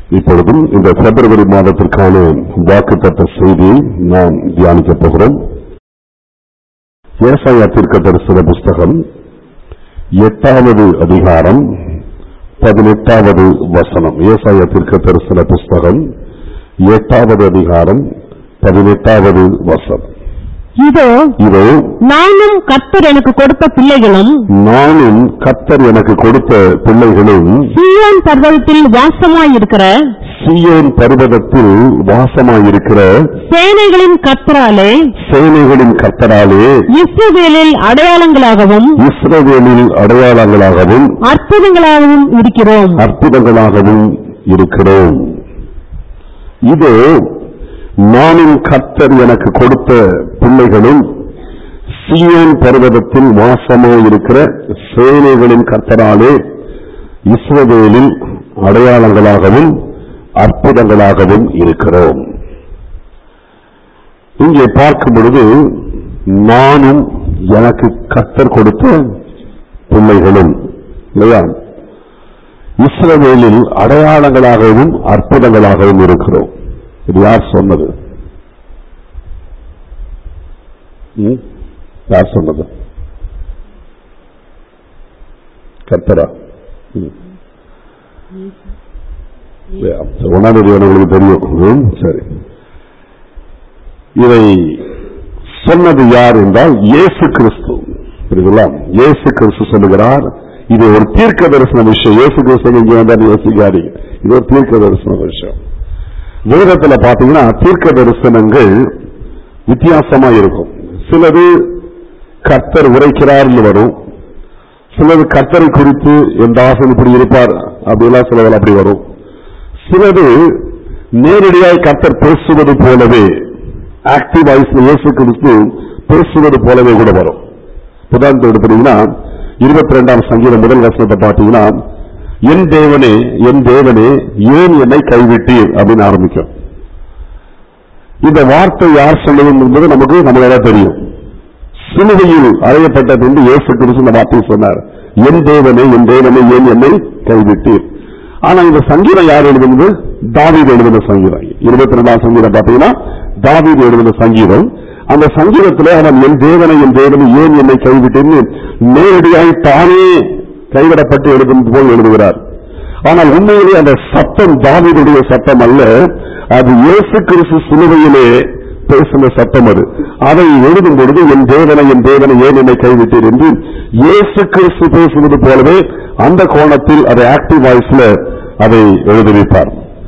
இப்பொழுதும் இந்த பிப்ரவரி மாதத்திற்கான வாக்குத்தத்த செய்தியை நாம் தியானிக்கப் போகிறோம் ஏசாயா தீர்க்க தரிசன புஸ்தகம் எட்டாவது அதிகாரம் பதினெட்டாவது வசனம் ஏசாயா தீர்க்க தரிசன புஸ்தகம் எட்டாவது அதிகாரம் பதினெட்டாவது வசனம் இதோ இதோ நானும் கர்த்தர் எனக்கு கொடுத்த பிள்ளைகளும் நானும் கத்தர் எனக்கு கொடுத்த பிள்ளைகளும் சீயோன் பர்வதத்தில் வாசமாயிருக்கிற சீயோன் பர்வதத்தில் வாசமாயிருக்கிற சேனைகளின் கர்த்தராலே சேனைகளின் கத்தராலே இஸ்ரவேலில் அடையாளங்களாகவும் இஸ்ரவேலில் அடையாளங்களாகவும் அற்புதங்களாகவும் இருக்கிறோம் அற்புதங்களாகவும் இருக்கிறோம் இது நானும் கர்த்தர் எனக்கு கொடுத்த பிள்ளைகளும் சீயோன் பர்வதத்தில் வாசமாய் இருக்கிற சேனைகளின் கர்த்தராலே இஸ்ரவேலில் அடையாளங்களாகவும் அற்புதங்களாகவும் இருக்கிறோம் இங்கே பார்க்கும் பொழுது நானும் எனக்கு கர்த்தர் கொடுத்த பிள்ளைகளும் இல்லையா இஸ்ரவேலில் அடையாளங்களாகவும் அற்புதங்களாகவும் இருக்கிறோம் இது யார் சொன்னது ம்? யார் சொன்னது கர்த்தரா ம். ஒன்னாம் தேதி உங்களுக்கு தெரியும் ம், சரி இதை சொன்னது யார் என்றால் இயேசு கிறிஸ்து புரியுதுங்களா இயேசு கிறிஸ்து சொல்லுகிறார் இது ஒரு தீர்க்க தரிசன விஷயம் இயேசு கிறிஸ்து இங்க வந்தார் யோசிக்காதீங்க இது ஒரு தீர்க்க தரிசன விஷயம் வேதத்துல பாத்தீங்கன்னா தீர்க்க தரிசனங்கள் வித்தியாசமா இருக்கும் சிலது கர்த்தர் உரைக்கிறார்னு வரும் சிலது கர்த்தரை குறித்து எந்த ஆசன் இப்படி இருப்பார் அப்படிலாம் சிலதெல்லாம் அப்படி வரும் சிலது நேரடியாய் கர்த்தர் பேசுவது போலவே ஆக்டிவ் வாய்ஸ்ல இயேசு கிறிஸ்து பேசுவது போலவே கூட வரும் உதாரணத்துக்கு எடுத்துட்டீங்கன்னா இருபத்தி ரெண்டாம் சங்கீதம் முதல் வசனத்தை பார்த்தீங்கன்னா என் தேவனே என் தேவனே ஏன் என்னை கைவிட்டீர் அப்படின்னு ஆரம்பிக்கும் இந்த வார்த்தை யார் சொல்லுவது என்பது நமக்கு நம்மளால தெரியும் சிலுவையில் அறையப்பட்ட பின்பு இயேசு கிறிஸ்து இந்த வார்த்தையை சொன்னார் என் தேவனே என் தேவனே ஏன் என்னை கைவிட்டீர் ஆனா இந்த சங்கீதம் யார் எழுதுனது தாவீது எழுதின சங்கீதம் இருபத்தி ரெண்டாம் சங்கீதம் பாத்தீங்கன்னா தாவீது எழுதின சங்கீதம் அந்த சங்கீதத்துல அவன் என் தேவனை என் தேவனை ஏன் என்னை கைவிட்டேன்னு நேரடியாய் தானே கைவிடப்பட்டு எழுதும் போல் எழுதுகிறார் ஆனால் உண்மையிலே அந்த சத்தம் தாவீதுடைய சத்தம் அல்ல அது இயேசு கிறிஸ்து சிலுவையிலே பேசின சத்தம் அது அதை எழுதும் பொழுது என் தேவனை என் தேவனை ஏன் என்னை கைவிட்டீர் என்று இயேசு கிறிஸ்து பேசுவது போலவே அந்த கோணத்தில் அதை ஆக்டிவ் வாய்ஸ்ல அதை எழுதியிருப்பார்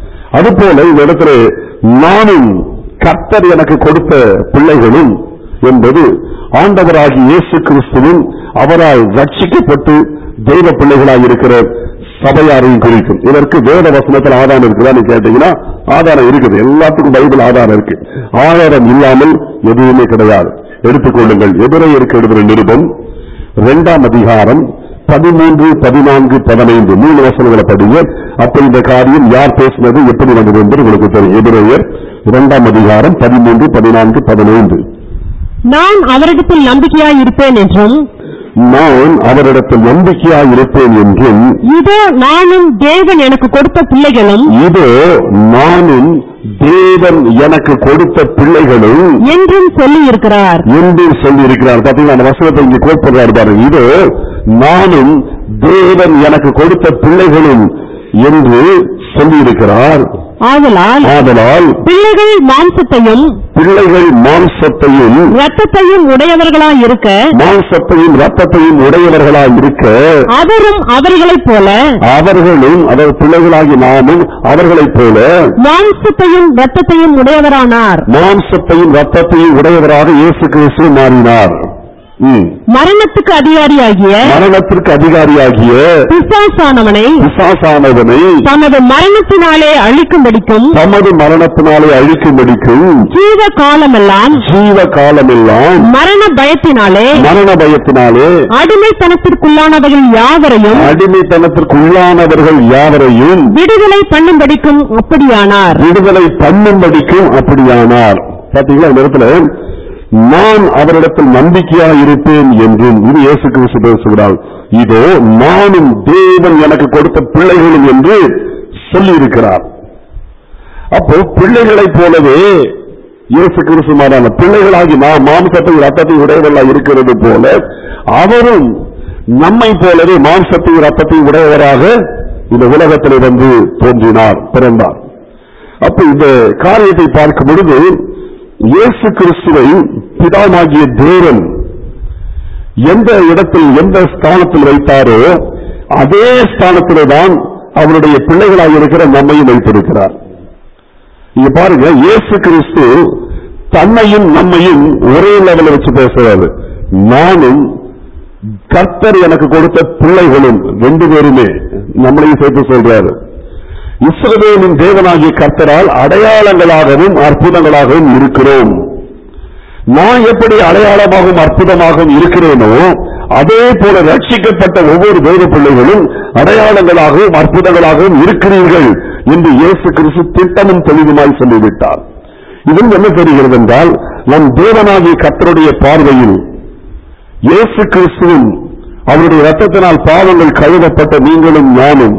அதுபோல இந்த இடத்துல நானும் கர்த்தர் எனக்கு கொடுத்த பிள்ளைகளும் என்பது ஆண்டவராகி இயேசு கிறிஸ்துவும் அவரால் ரட்சிக்கப்பட்டு தெய்வ பிள்ளைகளாக இருக்கிற சபையாரையும் குறிக்கும் இதற்கு வேத வசனத்தில் ஆதாரம் இருக்குதான்னு கேட்டீங்கன்னா ஆதாரம் இருக்குது எல்லாத்துக்கும் பைபிள் ஆதாரம் இருக்கு ஆதாரம் இல்லாமல் எதுவுமே கிடையாது எடுத்துக்கொள்ளுங்கள் எதிரையருக்கு எழுதுகிற நிருபம் இரண்டாம் அதிகாரம் பதிமூன்று பதினான்கு பதினைந்து மூணு வசனங்களை படிங்க அப்ப இந்த காரியம் யார் பேசினது எப்படி வந்தது என்று உங்களுக்கு தெரியும் எதிரையர் இரண்டாம் அதிகாரம் பதிமூன்று பதினான்கு பதினைந்து நான் அவரிடத்தில் நம்பிக்கையாய் இருப்பேன் என்றும் நான் அவரிடத்தில் நம்பிக்கையாய் இருப்பேன் என்றும் இதோ நானும் தேவன் எனக்கு கொடுத்த பிள்ளைகளும் இதோ நானும் தேவன் எனக்கு கொடுத்த பிள்ளைகளும் என்றும் சொல்லி இருக்கிறார் என்று சொல்லி இருக்கிறார் பாத்தீங்கன்னா அந்த வசனத்தை இங்க கோட் பண்றாரு பாருங்க இதோ நானும் தேவன் எனக்கு கொடுத்த பிள்ளைகளும் என்று சொல்லி இருக்கிறார் ஆதலால் ஆதலால் பிள்ளைகள் மாம்சத்தையும் பிள்ளைகள் மாம்சத்தையும் இரத்தத்தையும் உடையவர்களாய் இருக்க மாம்சத்தையும் ரத்தத்தையும் உடையவர்களாய் இருக்க அவரும் அவர்களைப் போல அவர்களும் அதாவது பிள்ளைகளாகி நாமும் அவர்களைப் போல மாம்சத்தையும் இரத்தத்தையும் உடையவரானார் மாம்சத்தையும் ரத்தத்தையும் உடையவராக இயேசு கிறிஸ்து மாறினார் ம். மரணத்துக்கு அதிகாரியாகிய மரணத்திற்கு அதிகாரியாகிய பிசாசானவனை பிசாசானவனை தமது மரணத்தினாலே அழிக்கும்படிக்கும் தமது மரணத்தினாலே அழிக்கும்படிக்கும் ஜீவ காலமெல்லாம் ஜீவ காலமெல்லாம் மரண பயத்தினாலே மரண பயத்தினாலே அடிமைத்தனத்திற்குள்ளானவர்கள் யாவரையும் அடிமைத்தனத்திற்குள்ளானவர்கள் யாவரையும் விடுதலை பண்ணும்படிக்கும் அப்படியானார் விடுதலை பண்ணும்படிக்கும் அப்படியானார் பாத்தீங்களா இந்த இடத்துல நான் அவரிடத்தில் நம்பிக்கையாக இருப்பேன் என்றும் இது இயேசு கிறிஸ்து பேசுகிறார் இதோ நானும் தேவன் எனக்கு கொடுத்த பிள்ளைகளும் என்று சொல்லி இருக்கிறார் அப்போ பிள்ளைகளைப் போலவே இயேசு கிறிஸ்துமாரான பிள்ளைகளாகி நாம் மாம்சத்தை ரத்தத்தை உடையவர்களாக இருக்கிறது போல அவரும் நம்மை போலவே மாம்சத்தை ரத்தத்தை உடையவராக இந்த உலகத்திலே வந்து தோன்றினார் பிறந்தார் அப்ப இந்த காரியத்தை பார்க்கும் பொழுது இயேசு கிறிஸ்துவை பிதாவாகிய தேவன் எந்த இடத்தில் எந்த ஸ்தானத்தில் வைத்தாரோ அதே ஸ்தானத்திலே தான் அவருடைய பிள்ளைகளாக இருக்கிற நம்மையும் வைத்திருக்கிறார் இங்க பாருங்க இயேசு கிறிஸ்து தன்னையும் நம்மையும் ஒரே லெவலில் வச்சு பேசுறாரு நானும் கர்த்தர் எனக்கு கொடுத்த பிள்ளைகளும் ரெண்டு பேருமே நம்மளையும் சேர்த்து சொல்றாரு இஸ்ரவேலின் தேவனாகிய கர்த்தரால் அடையாளங்களாகவும் அற்புதங்களாகவும் இருக்கிறோம் நான் எப்படி அடையாளமாகவும் அற்புதமாகவும் இருக்கிறேனோ அதே போல ரட்சிக்கப்பட்ட ஒவ்வொரு தேவ பிள்ளைகளும் அடையாளங்களாகவும் அற்புதங்களாகவும் இருக்கிறீர்கள் என்று இயேசு கிறிஸ்து திட்டமும் தெளிவுமாய் சொல்லிவிட்டார் இதில் என்ன தெரிகிறது என்றால் நம் தேவனாகிய கர்த்தருடைய பார்வையில் இயேசு கிறிஸ்துவும் அவருடைய ரத்தத்தினால் பாவங்கள் கழுவப்பட்ட நீங்களும் நானும்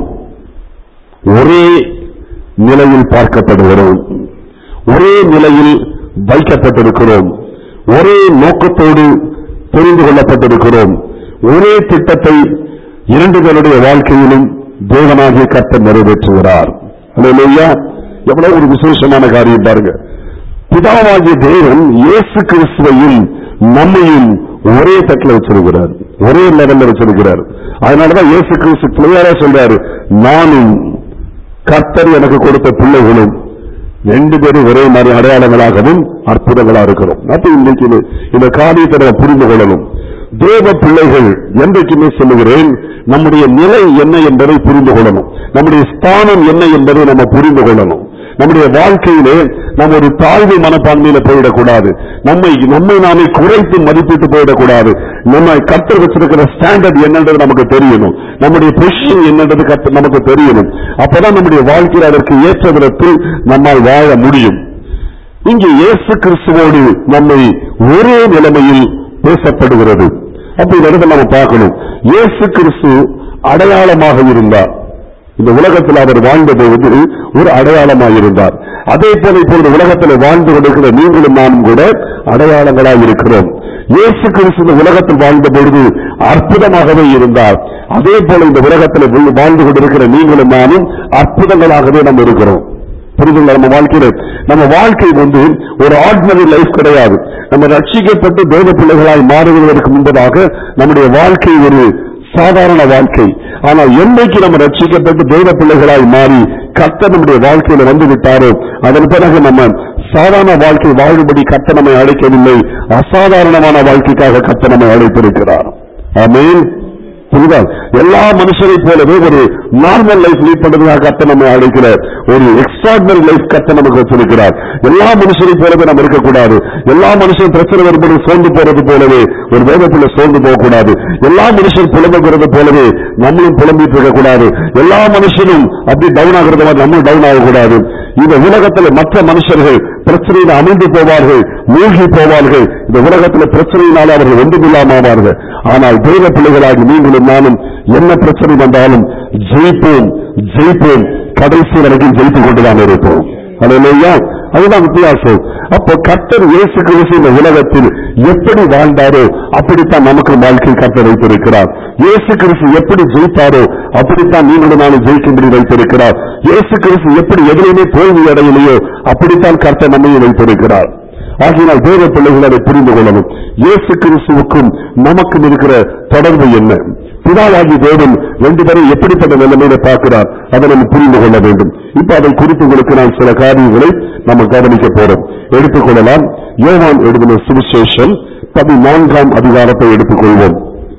ஒரே நிலையில் பார்க்கப்படுகிறோம் ஒரே நிலையில் வைக்கப்பட்டிருக்கிறோம் ஒரே நோக்கத்தோடு தெரிந்து கொள்ளப்பட்டிருக்கிறோம் ஒரே திட்டத்தை இரண்டு பேருடைய வாழ்க்கையிலும் தேவனாகிய கர்த்தர் நிறைவேற்றுகிறார் அல்லேலூயா எவ்வளவு ஒரு விசேஷமான காரியம் பாருங்க பிதாவாகிய தேவன் இயேசு கிறிஸ்துவையும் நம்மையும் ஒரே தட்டில் வச்சிருக்கிறார் ஒரே லெவல்ல வச்சிருக்கிறார் அதனாலதான் இயேசு கிறிஸ்து பிள்ளையாரா சொல்றாரு நானும் கர்த்தர் எனக்கு கொடுத்த பிள்ளைகளும் ரெண்டு பேரும் ஒரே மாதிரி அடையாளங்களாகவும் அற்புதங்களா இருக்கிறோம் அப்ப இன்னைக்கு இது- இந்த காரியத்தை நம்ம புரிந்து கொள்ளணும் தேவ பிள்ளைகள் என்றைக்குமே சொல்லுகிறேன் நம்முடைய நிலை என்ன என்பதை புரிந்து கொள்ளணும் நம்முடைய ஸ்தானம் என்ன என்பதை நம்ம புரிந்து கொள்ளணும் நம்முடைய வாழ்க்கையிலே நம்ம ஒரு தாழ்வு மனப்பான்மையில போயிடக்கூடாது நம்மை நம்மை நாமே குறைத்து மதிப்பிட்டு போயிடக்கூடாது நம்ம கத்தர் வச்சிருக்கிற ஸ்டாண்டர்ட் என்னன்றது நமக்கு தெரியணும் நம்முடைய பொசிஷன் என்னன்றது கர்த்தர் நமக்கு தெரியணும் அப்பதான் நம்முடைய வாழ்க்கையில் அதற்கு ஏற்ற விதத்தில் நம்மால் வாழ முடியும் இங்கே இயேசு கிறிஸ்துவோடு நம்மை ஒரே நிலைமையில் பேசப்படுகிறது அப்ப இந்த இடத்துல நம்ம பார்க்கணும் இயேசு கிறிஸ்து அடையாளமாக இருந்தார் இந்த உலகத்தில் அவர் வாழ்ந்தது வந்து ஒரு அடையாளமாக இருந்தார் அதே போல இப்பொழுது உலகத்தில் வாழ்ந்து கொண்டிருக்கிற நீங்களும் நானும் கூட அடையாளங்களாக இருக்கிறோம் இயேசு கிறிஸ்து இந்த உலகத்தில் வாழ்ந்த பொழுது அற்புதமாகவே இருந்தார் அதே போல இந்த உலகத்தில் வாழ்ந்து கொண்டிருக்கிற நீங்களும் நானும் அற்புதங்களாகவே நம்ம இருக்கிறோம் புரிதுங்களா நம்ம வாழ்க்கையில நம்ம வாழ்க்கை வந்து ஒரு ஆர்டினரி லைஃப் கிடையாது நம்ம ரட்சிக்கப்பட்டு தேவ பிள்ளைகளாய் மாறுவதற்கு முன்பதாக நம்முடைய வாழ்க்கை ஒரு சாதாரண வாழ்க்கை ஆனால் என்னைக்கு நம்ம ரட்சிக்கப்பட்டு தெய்வ பிள்ளைகளாய் மாறி கர்த்தர் நம்முடைய வாழ்க்கையில வந்து விட்டாரோ அதன் பிறகு நம்ம சாதாரண வாழ்க்கை வாழும்படி கர்த்தர் நம்மை அழைக்கவில்லை அசாதாரணமான வாழ்க்கைக்காக கர்த்தர் நம்மை அழைத்திருக்கிறார் ஆமென் புரியுதா எல்லா மனுஷரை போலவே ஒரு நார்மல் லைஃப் லீட் பண்றதுக்காக கத்த நம்ம அழைக்கிறார் ஒரு எக்ஸ்ட்ராடினரி லைஃப் கத்த நமக்கு வச்சிருக்கிறார் எல்லா மனுஷரை போலவே நம்ம இருக்கக்கூடாது எல்லா மனுஷன் பிரச்சனை வரும்போது சோர்ந்து போறது போலவே ஒரு வேதத்துல சோர்ந்து போகக்கூடாது எல்லா மனுஷன் புலம்புகிறது போலவே நம்மளும் புலம்பிட்டு இருக்கக்கூடாது எல்லா மனுஷனும் அப்படி டவுன் ஆகிறது மாதிரி நம்மளும் டவுன் ஆகக்கூடாது இந்த உலகத்துல மற்ற மனுஷர்கள் பிரச்சனையில் அமிழ்ந்து போவார்கள் மூழ்கி போவார்கள் இந்த உலகத்துல பிரச்சனையினால அவர்கள் ஒன்றுமில்லாமாவார்கள் ஆனால் தெய்வ பிள்ளைகளாகி நீங்களும் நானும் என்ன பிரச்சனை வந்தாலும் ஜெயிப்போம் ஜெயிப்போம் கடைசி வரைக்கும் ஜெயித்துக் கொண்டுதான் இருப்போம் அல்லையா அதுதான் வித்தியாசம் அப்போ கர்த்தர் இயேசு கிறிஸ்து இந்த உலகத்தில் எப்படி வாழ்ந்தாரோ அப்படித்தான் நமக்கு வாழ்க்கை கர்த்தர் வைத்திருக்கிறார் இயேசு கிறிஸ்து எப்படி ஜெயித்தாரோ அப்படித்தான் நீங்களும் நானும் ஜெயிக்கும்படி வைத்திருக்கிறார் இயேசு கிறிஸ்து எப்படி எதிலுமே தோல்வி அடையலையோ அப்படித்தான் கர்த்தர் நம்மையும் வைத்திருக்கிறார் ஆகினால் தேவ பிள்ளைகள் அதை புரிந்து கொள்ளணும் இயேசு கிறிஸ்துவுக்கும் நமக்கும் இருக்கிற தொடர்பு என்ன பிதாவாகி தேவன் ரெண்டு பேரும் எப்படிப்பட்ட நிலைமையில பார்க்கிறார் அதை நம்ம புரிந்து கொள்ள வேண்டும் இப்ப அதை குறித்து உங்களுக்கு நான் சில காரியங்களை நம்ம கவனிக்க போறோம் எடுத்துக்கொள்ளலாம் யோவான் எழுதின சுவிசேஷம் பதினான்காம் அதிகாரத்தை எடுத்துக்கொள்வோம்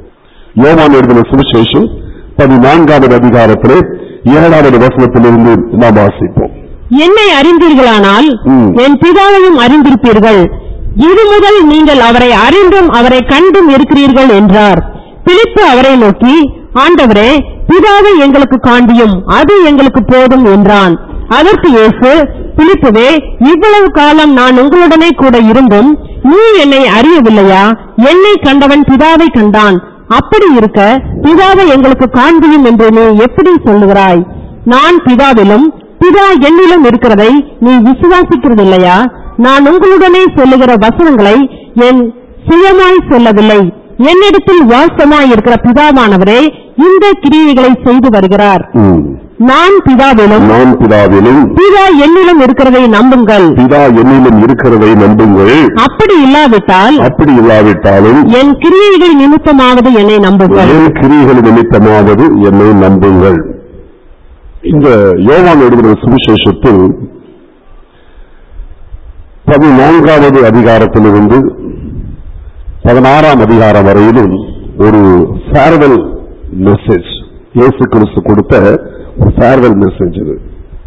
யோவான் எழுதின சுவிசேஷம் பதினான்காவது அதிகாரத்திலே ஏழாவது வசனத்திலிருந்து நாம் வாசிப்போம் என்னை அறிந்தீர்களானால் ம். என் பிதாவையும் அறிந்திருப்பீர்கள் இது முதல் நீங்கள் அவரை அறிந்தும் அவரை கண்டும் இருக்கிறீர்கள் என்றார் பிலிப்பு அவரை நோக்கி ஆண்டவரே பிதாவை எங்களுக்கு காண்பியும் அது எங்களுக்கு போதும் என்றான் அதற்கு இயேசு பிலிப்புவே இவ்வளவு காலம் நான் உங்களுடனே கூட இருந்தும் நீ என்னை அறியவில்லையா என்னை கண்டவன் பிதாவை கண்டான் அப்படி இருக்க பிதாவை எங்களுக்கு காண்பியும் என்று நீ எப்படி சொல்லுகிறாய் நான் பிதாவிலும் பிதா என்னிலும் இருக்கிறதை நீ விசுவாசிக்கிறதில்லையா நான் உங்களுடனே சொல்லுகிற வசனங்களை என் சுயமாய் சொல்லவில்லை என்னிடத்தில் வாசமாய் இருக்கிற பிதாவானவரே இந்த கிரியைகளை செய்து வருகிறார் ம். நான் பிதாவிலும் நான் பிதாவிலும் பிதா என்னிலும் இருக்கிறதை நம்புங்கள் பிதா என்னிலும் இருக்கிறதை நம்புங்கள் அப்படி இல்லாவிட்டால் அப்படி இல்லாவிட்டாலும் என் கிரியைகள் நிமித்தமாவது என்னை நம்புங்கள் என் கிரிகள் நிமித்தமாவது என்னை நம்புங்கள் இந்த யோவான் எழுதுகிற சுவிசேஷத்தில் பதினான்காவது அதிகாரத்திலிருந்து பதினாறாம் அதிகாரம் வரையிலும் ஒரு ஃபேர்வெல் மெசேஜ் இயேசு கிறிஸ்து கொடுத்த ஒரு ஃபேர்வெல் மெசேஜ் இது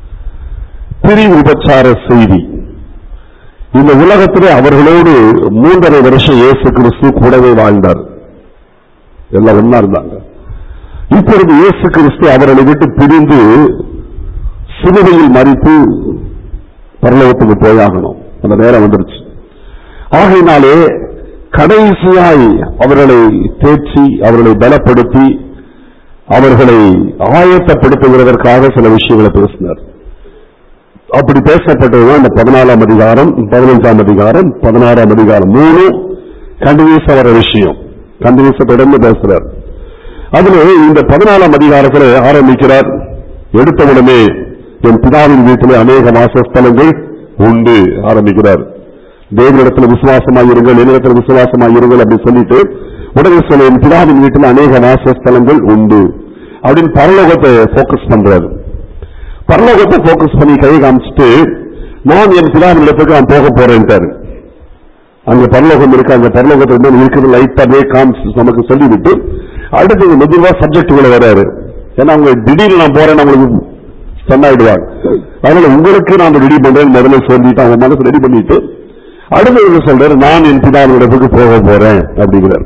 பிரிவு உபச்சார செய்தி இந்த உலகத்திலே அவர்களோடு மூன்றரை வருஷம் இயேசு கிறிஸ்து கூடவே வாழ்ந்தார் எல்லாம் ஒன்னா இருந்தாங்க இப்பொழுது இயேசு கிறிஸ்து அவர்களை விட்டு பிரிந்து சிலுவையில் மறித்து பரலோகத்துக்கு போயாகணும் அந்த நேரம் வந்துருச்சு ஆகையினாலே கடைசியாய் அவர்களை தேற்றி அவர்களை பலப்படுத்தி அவர்களை ஆயத்தப்படுத்துகிறதற்காக சில விஷயங்களை பேசினார் அப்படி பேசப்பட்டதுதான் இந்த பதினாலாம் அதிகாரம் பதினைஞ்சாம் அதிகாரம் பதினாறாம் அதிகாரம் மூணு கண்டினியூஸா வர விஷயம் கண்டினியூஸா தொடர்ந்து பேசுறார் அதுல இந்த பதினாலாம் அதிகாரத்தில் ஆரம்பிக்கிறார் எடுத்த உடனே என் பிதாவின் வீட்டிலே அநேக வாசஸ்தலங்கள் உண்டு ஆரம்பிக்கிறார் தேவனிடத்தில் விசுவாசமாய் இருங்கள் என்னிடத்தில் விசுவாசமாய் இருங்கள் அப்படி சொல்லிட்டு உடனே சொல்ல என் பிதாவின் வீட்டில் அநேக வாசஸ்தலங்கள் உண்டு அப்படின்னு பரலோகத்தை போக்கஸ் பண்றாரு பரலோகத்தை போக்கஸ் பண்ணி கை காமிச்சிட்டு நான் என் பிதாவின் இடத்துக்கு நான் போக போறேன்ட்டாரு அங்க பரலோகம் இருக்கு அந்த பரலோகத்துல என்ன இருக்குது லைட்டாவே காமிச்சு நமக்கு சொல்லிவிட்டு அடுத்தது மெதுவா சப்ஜெக்டுகளை வராரு ஏன்னா அவங்க திடீர்னு நான் போறேன்னு அவங்களுக்கு சொன்னாயிடுவாங்க அதனால உங்களுக்கு நான் ரெடி பண்றேன் முதல்ல சொல்லிட்டு அவங்க மனசு ரெடி பண்ணிட்டு அடுத்தது சொல்றாரு நான் என் பிதாவின் இடத்துக்கு போக போறேன் அப்படிங்கிறார்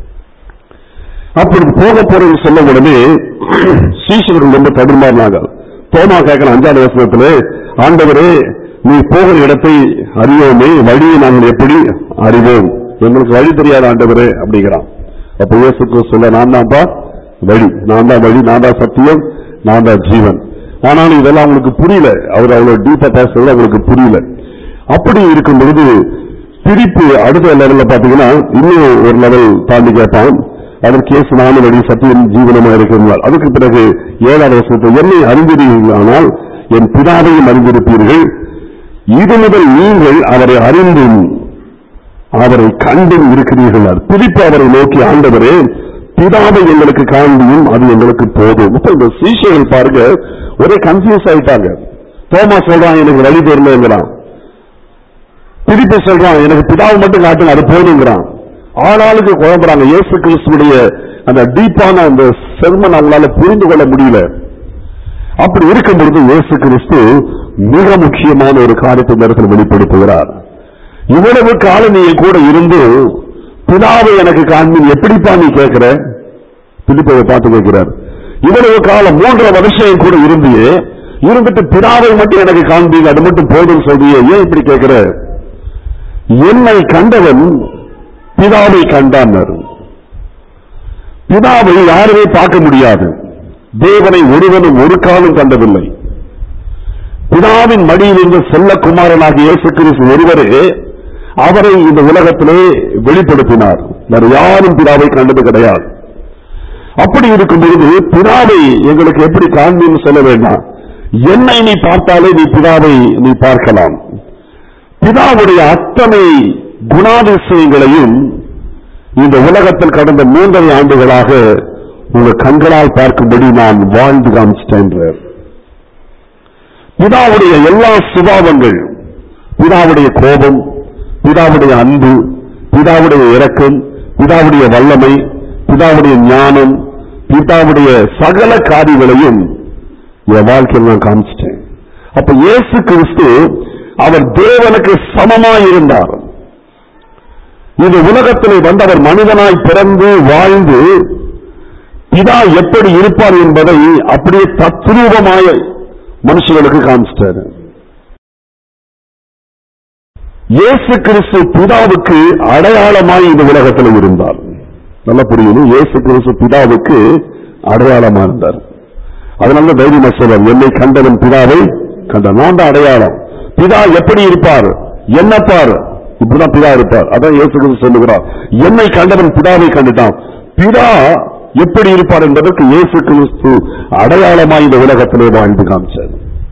அப்படி போக போறேன்னு சொல்ல உடனே சீசர்கள் ரொம்ப தடுமாறினாங்க தோமா கேட்கிற அஞ்சாவது வசனத்திலே ஆண்டவரே நீ போகிற இடத்தை அறியோமே வழியை நாங்கள் எப்படி அறிவோம் எங்களுக்கு வழி தெரியாத ஆண்டவரே அப்படிங்கிறான் அப்ப இயேசுக்கு சொல்ல நான் தான்ப்பா வழி நான் தான் வழி நான் தான் சத்தியம் நான் தான் ஜீவன் ஆனாலும் இதெல்லாம் அவங்களுக்கு புரியல அவர் அவ்வளவு டீப்பா பேசுறது அவங்களுக்கு புரியல அப்படி இருக்கும் பொழுது திருப்பி அடுத்த லெவல்ல பாத்தீங்கன்னா இன்னும் ஒரு லெவல் தாண்டி கேட்பான் அதற்கு இயேசு நானும் வழி சத்தியம் ஜீவனமா இருக்கிறார் அதுக்கு பிறகு ஏழாவது வருஷத்தில் என்னை அறிந்திருக்கீர்களானால் என் பிதாவையும் அறிந்திருப்பீர்கள் இது முதல் நீங்கள் அவரை அறிந்தும் அவரை கண்டும் இருக்கிறீர்கள் திருப்பி அவரை நோக்கி ஆண்டவரே பிதாவை எங்களுக்கு காண்பியும் அது எங்களுக்கு போதும் இப்ப இந்த சீஷைகள் பாருங்க ஒரே கன்ஃபியூஸ் ஆயிட்டாங்க தோமா சொல்றான் எனக்கு வழி தெரியலங்கிறான் திருப்பி சொல்றான் எனக்கு பிதாவை மட்டும் காட்டுங்க அது போதுங்கிறான் ஆளாளுக்கு குழம்புறாங்க இயேசு கிறிஸ்துடைய அந்த டீப்பான அந்த செர்மன் அவங்களால புரிந்து கொள்ள முடியல அப்படி இருக்கும் பொழுது இயேசு கிறிஸ்து மிக முக்கியமான ஒரு காரியத்தை இந்த இடத்துல வெளிப்படுத்துகிறார் இவ்வளவு காலம் நீ என் கூட இருந்து பிதாவை எனக்கு காண்பின் எப்படிப்பா நீ கேட்கிற பிலிப்பை பார்த்து கேட்கிறார் இவ்வளவு காலம் மூன்றரை வருஷம் என் கூட இருந்தியே இருந்துட்டு பிதாவை மட்டும் எனக்கு காண்பீங்க அது மட்டும் போதும் சொல்றியே ஏன் இப்படி கேட்கிற என்னை கண்டவன் பிதாவை கண்டான் பிதாவை யாருமே பார்க்க முடியாது தேவனை ஒருவனும் ஒரு காலம் கண்டதில்லை பிதாவின் மடியில் இருந்த செல்லகுமாரனாகிய இயேசு கிறிஸ்து ஒருவரே அவரை இந்த உலகத்திலே வெளிப்படுத்தினார் வேற யாரும் பிதாவை கண்டது கிடையாது அப்படி இருக்கும் பொழுது பிதாவை எங்களுக்கு எப்படி காண்பின்னு சொல்ல வேண்டாம் என்னை நீ பார்த்தாலே நீ பிதாவை நீ பார்க்கலாம் பிதாவுடைய அத்தனை குணாதிசயங்களையும் இந்த உலகத்தில் கடந்த மூன்றரை ஆண்டுகளாக உங்க கண்களால் பார்க்கும்படி நான் வாழ்ந்து காமிச்சிட்டேன் பிதாவுடைய எல்லா சுபாவங்கள் பிதாவுடைய கோபம் பிதாவுடைய அன்பு பிதாவுடைய இரக்கம் பிதாவுடைய வல்லமை பிதாவுடைய ஞானம் பிதாவுடைய சகல காரியங்களையும் என் வாழ்க்கையில் நான் காமிச்சிட்டேன் அப்ப இயேசு கிறிஸ்து அவர் தேவனுக்கு சமமாய் இருந்தார் இந்த உலகத்திலே வந்தவர் மனிதனாய் பிறந்து வாழ்ந்து பிதா எப்படி இருப்பார் என்பதை அப்படியே தத்ரூபமாய மனுஷர்களுக்கு காமிச்சிட்டாரு இயேசு கிறிஸ்து பிதாவுக்கு அடையாளமாய் இந்த உலகத்தில் இருந்தார் நல்லா புரியணும் இயேசு கிறிஸ்து பிதாவுக்கு அடையாளமா இருந்தார் அதனால தைரியமா சொல்றார் என்னை கண்டவன் பிதாவை கண்டான் நான் தான் அடையாளம் பிதா எப்படி இருப்பார் என்ன பார் இப்படிதான் பிதா இருப்பார் அதான் இயேசு கிறிஸ்து சொல்லுகிறார் என்னை கண்டவன் பிதாவை கண்டுட்டான் பிதா எப்படி இருப்பார் என்பதற்கு இயேசு கிறிஸ்து அடையாளமாய் இந்த உலகத்திலே வாழ்ந்து காமிச்சார்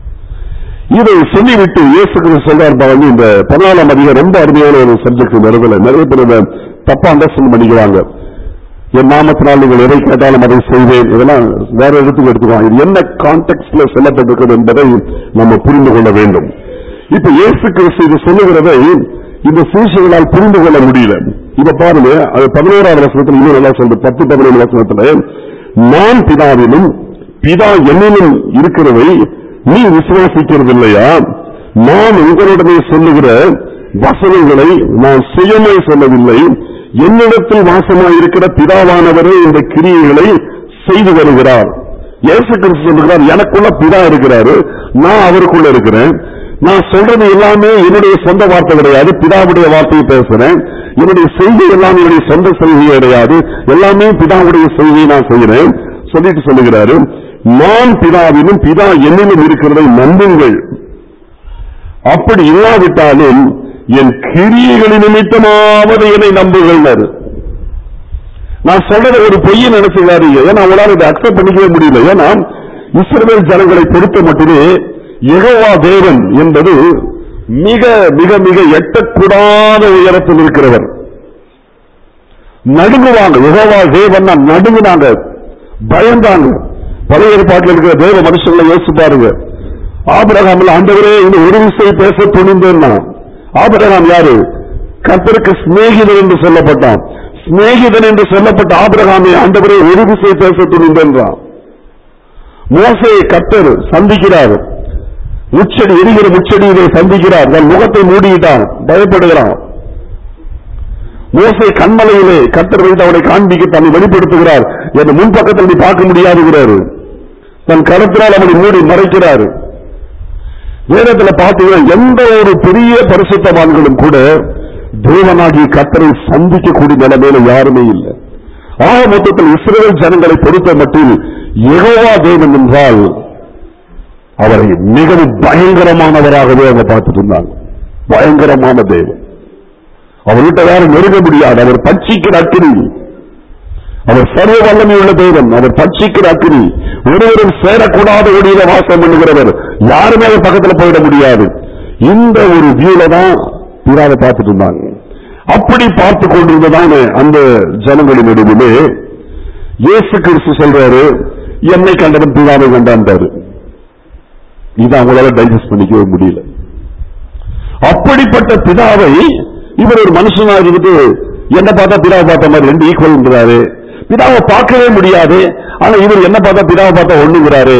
இதை சொல்லிவிட்டு இயேசு கிறிஸ்து சொல்றார் பாருங்க இந்த பதினாலாம் அதிகம் ரொம்ப அருமையான ஒரு சப்ஜெக்ட் வருதுல நிறைய பேர் இதை தப்பா அண்டர்ஸ்டாண்ட் பண்ணிக்கிறாங்க என் நாமத்தினால் நீங்கள் எதை கேட்டாலும் அதை செய்வேன் இதெல்லாம் வேற இடத்துக்கு எடுத்துக்கலாம் இது என்ன கான்டெக்ட்ல சொல்லப்பட்டிருக்கிறது என்பதை நம்ம புரிந்து கொள்ள வேண்டும் இப்ப இயேசு கிறிஸ்து இது சொல்லுகிறதை இந்த சீசர்களால் புரிந்து கொள்ள முடியல இப்ப பாருங்க அது பதினோராவது வசனத்துல இன்னும் நல்லா சொல்றது பத்து பதினேழு வசனத்துல நான் பிதாவிலும் பிதா என்னிலும் இருக்கிறதை நீ விசுவாசிக்கிறது இல்லையா நான் உங்களுடனே சொல்லுகிற வசனங்களை நான் சுயமே சொல்லவில்லை என்னிடத்தில் வாசமாய் இருக்கிற பிதாவானவரே இந்த கிரியைகளை செய்து வருகிறார் இயேசு கிறிஸ்து சொல்லுகிறார் எனக்குள்ள பிதா இருக்கிறாரு நான் அவருக்குள்ள இருக்கிறேன் நான் சொல்றது எல்லாமே என்னுடைய சொந்த வார்த்தை கிடையாது பிதாவுடைய வார்த்தையை பேசுறேன் என்னுடைய செய்தி எல்லாம் என்னுடைய சொந்த செய்தி கிடையாது எல்லாமே பிதாவுடைய செய்தியை நான் செய்கிறேன் சொல்லிட்டு சொல்லுகிறாரு நான் பிதாவிலும் பிதா என்னிலும் இருக்கிறதை நம்புங்கள் அப்படி இல்லாவிட்டாலும் என் கிரியைகளின் நிமித்தமாவது என்னை நம்புகள் நான் சொல்றத ஒரு பொய்யை நினைச்சுக்காதீங்க ஏன்னா அவங்களால இதை அக்செப்ட் பண்ணிக்கவே முடியல ஏன்னா இஸ்ரவேல் ஜனங்களை பொறுத்த மட்டுமே யெகோவா தேவன் என்பது மிக மிக மிக எட்டக்கூடாத உயரத்தில் இருக்கிறவர் நடுங்குவாங்க யெகோவா தேவன் நடுங்குனாங்க பயந்தாங்க பழைய ஏற்பாட்டில் இருக்கிற தேவ மனுஷங்களை யோசிச்சு பாருங்க ஆபிரகாமில் ஆண்டவரே இந்த ஒரு விசை பேச துணிந்தேன்னா ஆபிரகாம் யாரு கர்த்தருக்கு சிநேகிதன் என்று சொல்லப்பட்டான் சிநேகிதன் என்று சொல்லப்பட்ட ஆபிரகாமை ஆண்டவரே ஒரு விசை பேச துணிந்தென்றான் மோசையை கர்த்தர் சந்திக்கிறார் முச்சடி எரிகிற முச்சடியிலே சந்திக்கிறார் தன் முகத்தை மூடிவிட்டான் பயப்படுகிறான் மோசை கண்மலையிலே கர்த்தர் வைத்து அவனை காண்பிக்க தன்னை வெளிப்படுத்துகிறார் என் முன்பக்கத்தில் நீ பார்க்க முடியாதுங்கிறாரு தன் கருத்தினால் அவனை மூடி மறைக்கிறாரு வேதத்துல பார்த்தீங்கன்னா எந்த ஒரு பெரிய பரிசுத்தவான்களும் கூட தேவனாகிய கத்தரை சந்திக்கக்கூடிய நிலைமையில யாருமே இல்லை ஆக மொத்தத்தில் இஸ்ரேல் ஜனங்களை பொறுத்த மட்டில் யெகோவா தேவன் என்றால் அவரை மிகவும் பயங்கரமானவராகவே அவங்க பார்த்துட்டு இருந்தாங்க பயங்கரமான தேவன் அவர்கிட்ட யாரும் நெருங்க முடியாது அவர் பட்சிக்கிற அக்கினி அவர் சர்வ வல்லமை உள்ள தேவன் அவர் பட்சிக்கிற அக்கினி ஒருவரும் சேரக்கூடாத ஒளியில வாசம் பண்ணுகிறவர் யாருமே அவர் பக்கத்துல போயிட முடியாது இந்த ஒரு வியூல தான் பிதாவை பார்த்துட்டு இருந்தாங்க அப்படி பார்த்து கொண்டிருந்ததான அந்த ஜனங்களின் நடுவிலே இயேசு கிறிஸ்து சொல்றாரு என்னை கண்டவன் பிதாவை கண்டான்றாரு இது அவங்களால டைஜஸ்ட் பண்ணிக்கவே முடியல அப்படிப்பட்ட பிதாவை இவர் ஒரு மனுஷனா இருந்துட்டு என்ன பார்த்தா பிதாவை பார்த்த மாதிரி ரெண்டு ஈக்குவல்ங்கிறாரு பிதாவை பார்க்கவே முடியாது ஆனா இவர் என்ன பார்த்தா பிதாவை பார்த்தா ஒண்ணுங்கிறாரு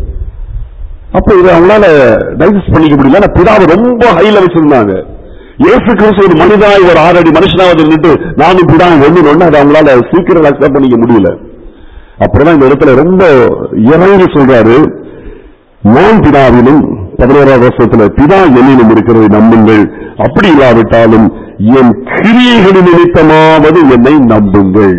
அப்ப இதை அவங்களால டைஜஸ்ட் பண்ணிக்க முடியல ஆனா பிதாவை ரொம்ப ஹைல வச்சிருந்தாங்க இயேசு கிறிஸ்து ஒரு மனிதனாய் ஒரு ஆறு அடி மனுஷனாவது இருந்துட்டு நானும் பிதா ஒண்ணு ஒண்ணு அதை அவங்களால சீக்கிரம் அக்செப்ட் பண்ணிக்க முடியல அப்புறம் இந்த இடத்துல ரொம்ப இறங்கி சொல்றாரு நான் பிதாவிலும் பதினோராவது வருஷத்துல பிதா என்னிலும் இருக்கிறதை நம்புங்கள் அப்படி இல்லாவிட்டாலும் என் கிரியைகளின் நிமித்தமாவது என்னை நம்புங்கள்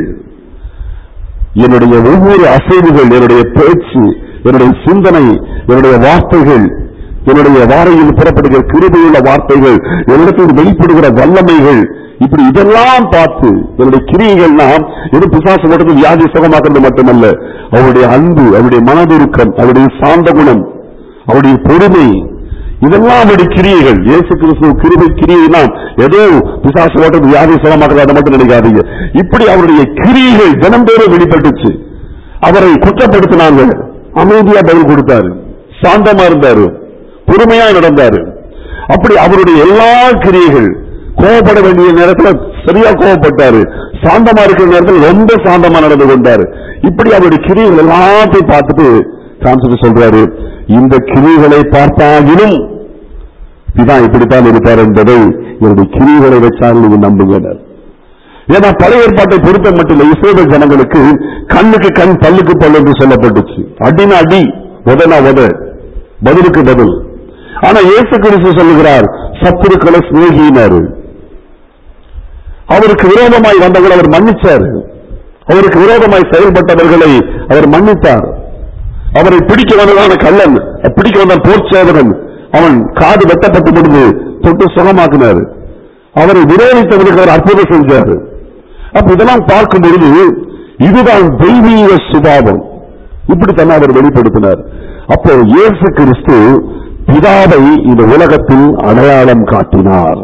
என்னுடைய ஒவ்வொரு அசைவுகள் என்னுடைய பேச்சு என்னுடைய சிந்தனை என்னுடைய வார்த்தைகள் என்னுடைய வாரையில் புறப்படுகிற கிருபையுள்ள வார்த்தைகள் என்னிடத்தில் வெளிப்படுகிற வல்லமைகள் இப்படி இதெல்லாம் பார்த்து என்னுடைய கிரியைகள்னா இது பிசாசு மட்டும் வியாதி சுகமாக்குறது மட்டுமல்ல அவருடைய அன்பு அவருடைய மனதுருக்கம் அவருடைய சாந்த குணம் அவருடைய பொறுமை இதெல்லாம் அவருடைய கிரியைகள் இயேசு கிறிஸ்து கிருபை கிரியைனா ஏதோ பிசாசு ஓட்டம் வியாதி சுகமாக்குறது அதை மட்டும் நினைக்காதீங்க இப்படி அவருடைய கிரியைகள் தினந்தோறும் வெளிப்பட்டுச்சு அவரை குற்றப்படுத்தினாங்க அமைதியா பதில் கொடுத்தாரு சாந்தமா இருந்தாரு பொறுமையா நடந்தாரு அப்படி அவருடைய எல்லா கிரியைகள் கோபப்பட வேண்டிய நேரத்துல சரியா கோபப்பட்டாரு சாந்தமா இருக்கிற நேரத்தில் ரொம்ப சாந்தமா நடந்து கொண்டாரு இப்படி அவருடைய கிரியைகள் எல்லாத்தையும் பார்த்துட்டு காமிச்சிட்டு சொல்றாரு இந்த கிரியைகளை பார்த்தாகிலும் பிதா இப்படித்தான் இருப்பார் என்பதை என்னுடைய கிரியைகளை வச்சால் நீங்க நம்புங்க ஏன்னா பழைய ஏற்பாட்டை பொறுத்த மட்டும் இல்லை இஸ்ரேல் ஜனங்களுக்கு கண்ணுக்கு கண் பல்லுக்கு பல்லு என்று சொல்லப்பட்டுச்சு அடினா அடி உதனா உத பதிலுக்கு பதில் ஆனா இயேசு கிறிஸ்து சொல்லுகிறார் சத்துருக்களை சிநேகினாரு அவருக்கு விரோதமாய் வந்தவர்கள் அவர் மன்னிச்சார் அவருக்கு விரோதமாய் செயல்பட்டவர்களை அவர் மன்னித்தார் அவரை பிடிக்க வந்ததான கள்ளன் பிடிக்க வந்த போர் சேவகன் அவன் காது வெட்டப்பட்டு பொழுது தொட்டு சுகமாக்கினார் அவரை விரோதித்தவனுக்கு அவர் அற்புதம் செஞ்சாரு அப்ப இதெல்லாம் பார்க்கும் பொழுது இதுதான் தெய்வீக சுபாவம் இப்படித்தான் அவர் வெளிப்படுத்தினார் அப்போ இயேசு கிறிஸ்து பிதாவை இந்த உலகத்தில் அடையாளம் காட்டினார்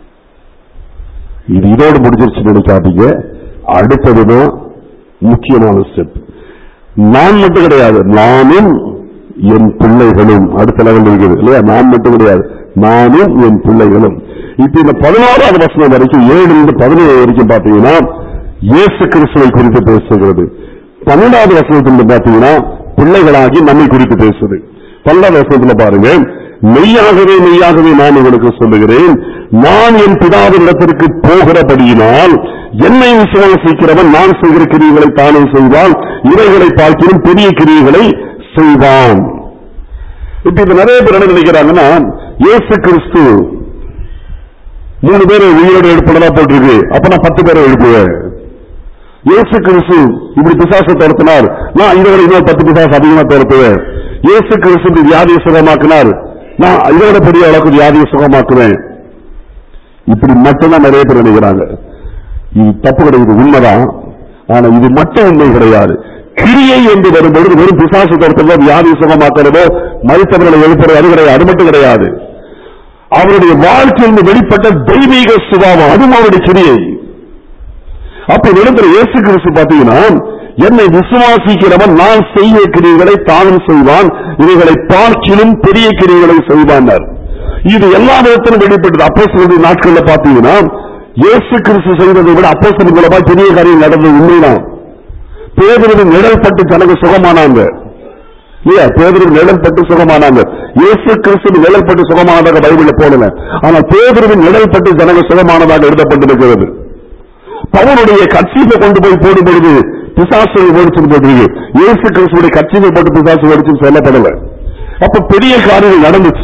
இது இதோடு முடிஞ்சிருச்சு நினைக்காதீங்க அடுத்ததுதான் முக்கியமான ஸ்டெப் நான் மட்டும் கிடையாது நானும் என் பிள்ளைகளும் அடுத்த லெவல் இருக்குது இல்லையா நான் மட்டும் கிடையாது நானும் என் பிள்ளைகளும் இப்ப இந்த பதினோராவது வசனம் வரைக்கும் ஏழுல இருந்து பதினேழு வரைக்கும் பாத்தீங்கன்னா இயேசு கிறிஸ்துவை குறித்து பேசுகிறது பன்னெண்டாவது வசனத்துல பாத்தீங்கன்னா பிள்ளைகளாகி நம்மை குறித்து பேசுது பன்னெண்டாவது வசனத்துல பாருங்க மெய்யாகவே மெய்யாகவே நான் உங்களுக்கு சொல்லுகிறேன் நான் என் பிதாவின் இடத்திற்கு போகிறபடியினால் என்னை விசுவாசிக்கிறவன் நான் செய்கிற கிரியைகளை தானே செய்வான் இவைகளை பார்க்கிறோம் பெரிய கிரியைகளை செய்வான் இப்ப இப்ப நிறைய பேர் என்ன நினைக்கிறாங்கன்னா இயேசு கிறிஸ்து மூணு பேரை உயிரோடு எழுப்பினதா போட்டிருக்கு அப்ப நான் பத்து பேரை எழுப்புவேன் இயேசு கிறிஸ்து இப்படி பிசாசை துரத்தினார் நான் இதை விட இன்னொரு பத்து பிசாசு அதிகமா துரத்துவேன் இயேசு கிறிஸ்து இப்படி வியாதியை சுகமாக்கினார் நான் இதை விட பெரிய அளவுக்கு வியாதியை சுகமாக்குவேன் இப்படி மட்டும்தான் நிறைய பேர் நினைக்கிறாங்க இது தப்பு கிடையாது உண்மைதான் ஆனா இது மட்டும் உண்மை கிடையாது கிரியை என்று வரும்பொழுது வெறும் பிசாசு துரத்துறதோ வியாதியை சுகமாக்குறதோ மருத்துவர்களை எழுப்புறது அது கிடையாது அது மட்டும் கிடையாது அவருடைய வாழ்க்கையில் வெளிப்பட்ட தெய்வீக சுபாவம் அதுவும் அவருடைய கிரியை அப்ப நிரந்தர இயேசு கிறிஸ்து பாத்தீங்கன்னா என்னை விசுவாசிக்கிறவன் நான் செய்ய கிரியைகளை தானும் செய்வான் இவைகளை பார்க்கிலும் பெரிய கிரியைகளை செய்வான் இது எல்லா விதத்திலும் வெளிப்பட்டது அப்போ நாட்கள்ல பாத்தீங்கன்னா இயேசு கிறிஸ்து செய்ததை விட அப்போ மூலமா பெரிய காரியம் நடந்தது உண்மைதான் பேதரின் நிழல் பட்டு தனக்கு சுகமானாங்க இல்லையா பேதரின் நிழல் பட்டு சுகமானாங்க இயேசு கிறிஸ்து நிழல் பட்டு சுகமானதாக பைபிள்ல போடல ஆனா பேதரின் நிழல் பட்டு ஜனங்க சுகமானதாக எழுதப்பட்டிருக்கிறது பவுனுடைய கட்சியை கொண்டு போய் போடும் பொழுது பிசாசை ஓடிச்சு போட்டிருக்கு இயேசு கிறிஸ்துடைய கட்சியை போட்டு பிசாசு ஓடிச்சு சொல்லப்படல அப்ப பெரிய காரியம் நடந்துச்சு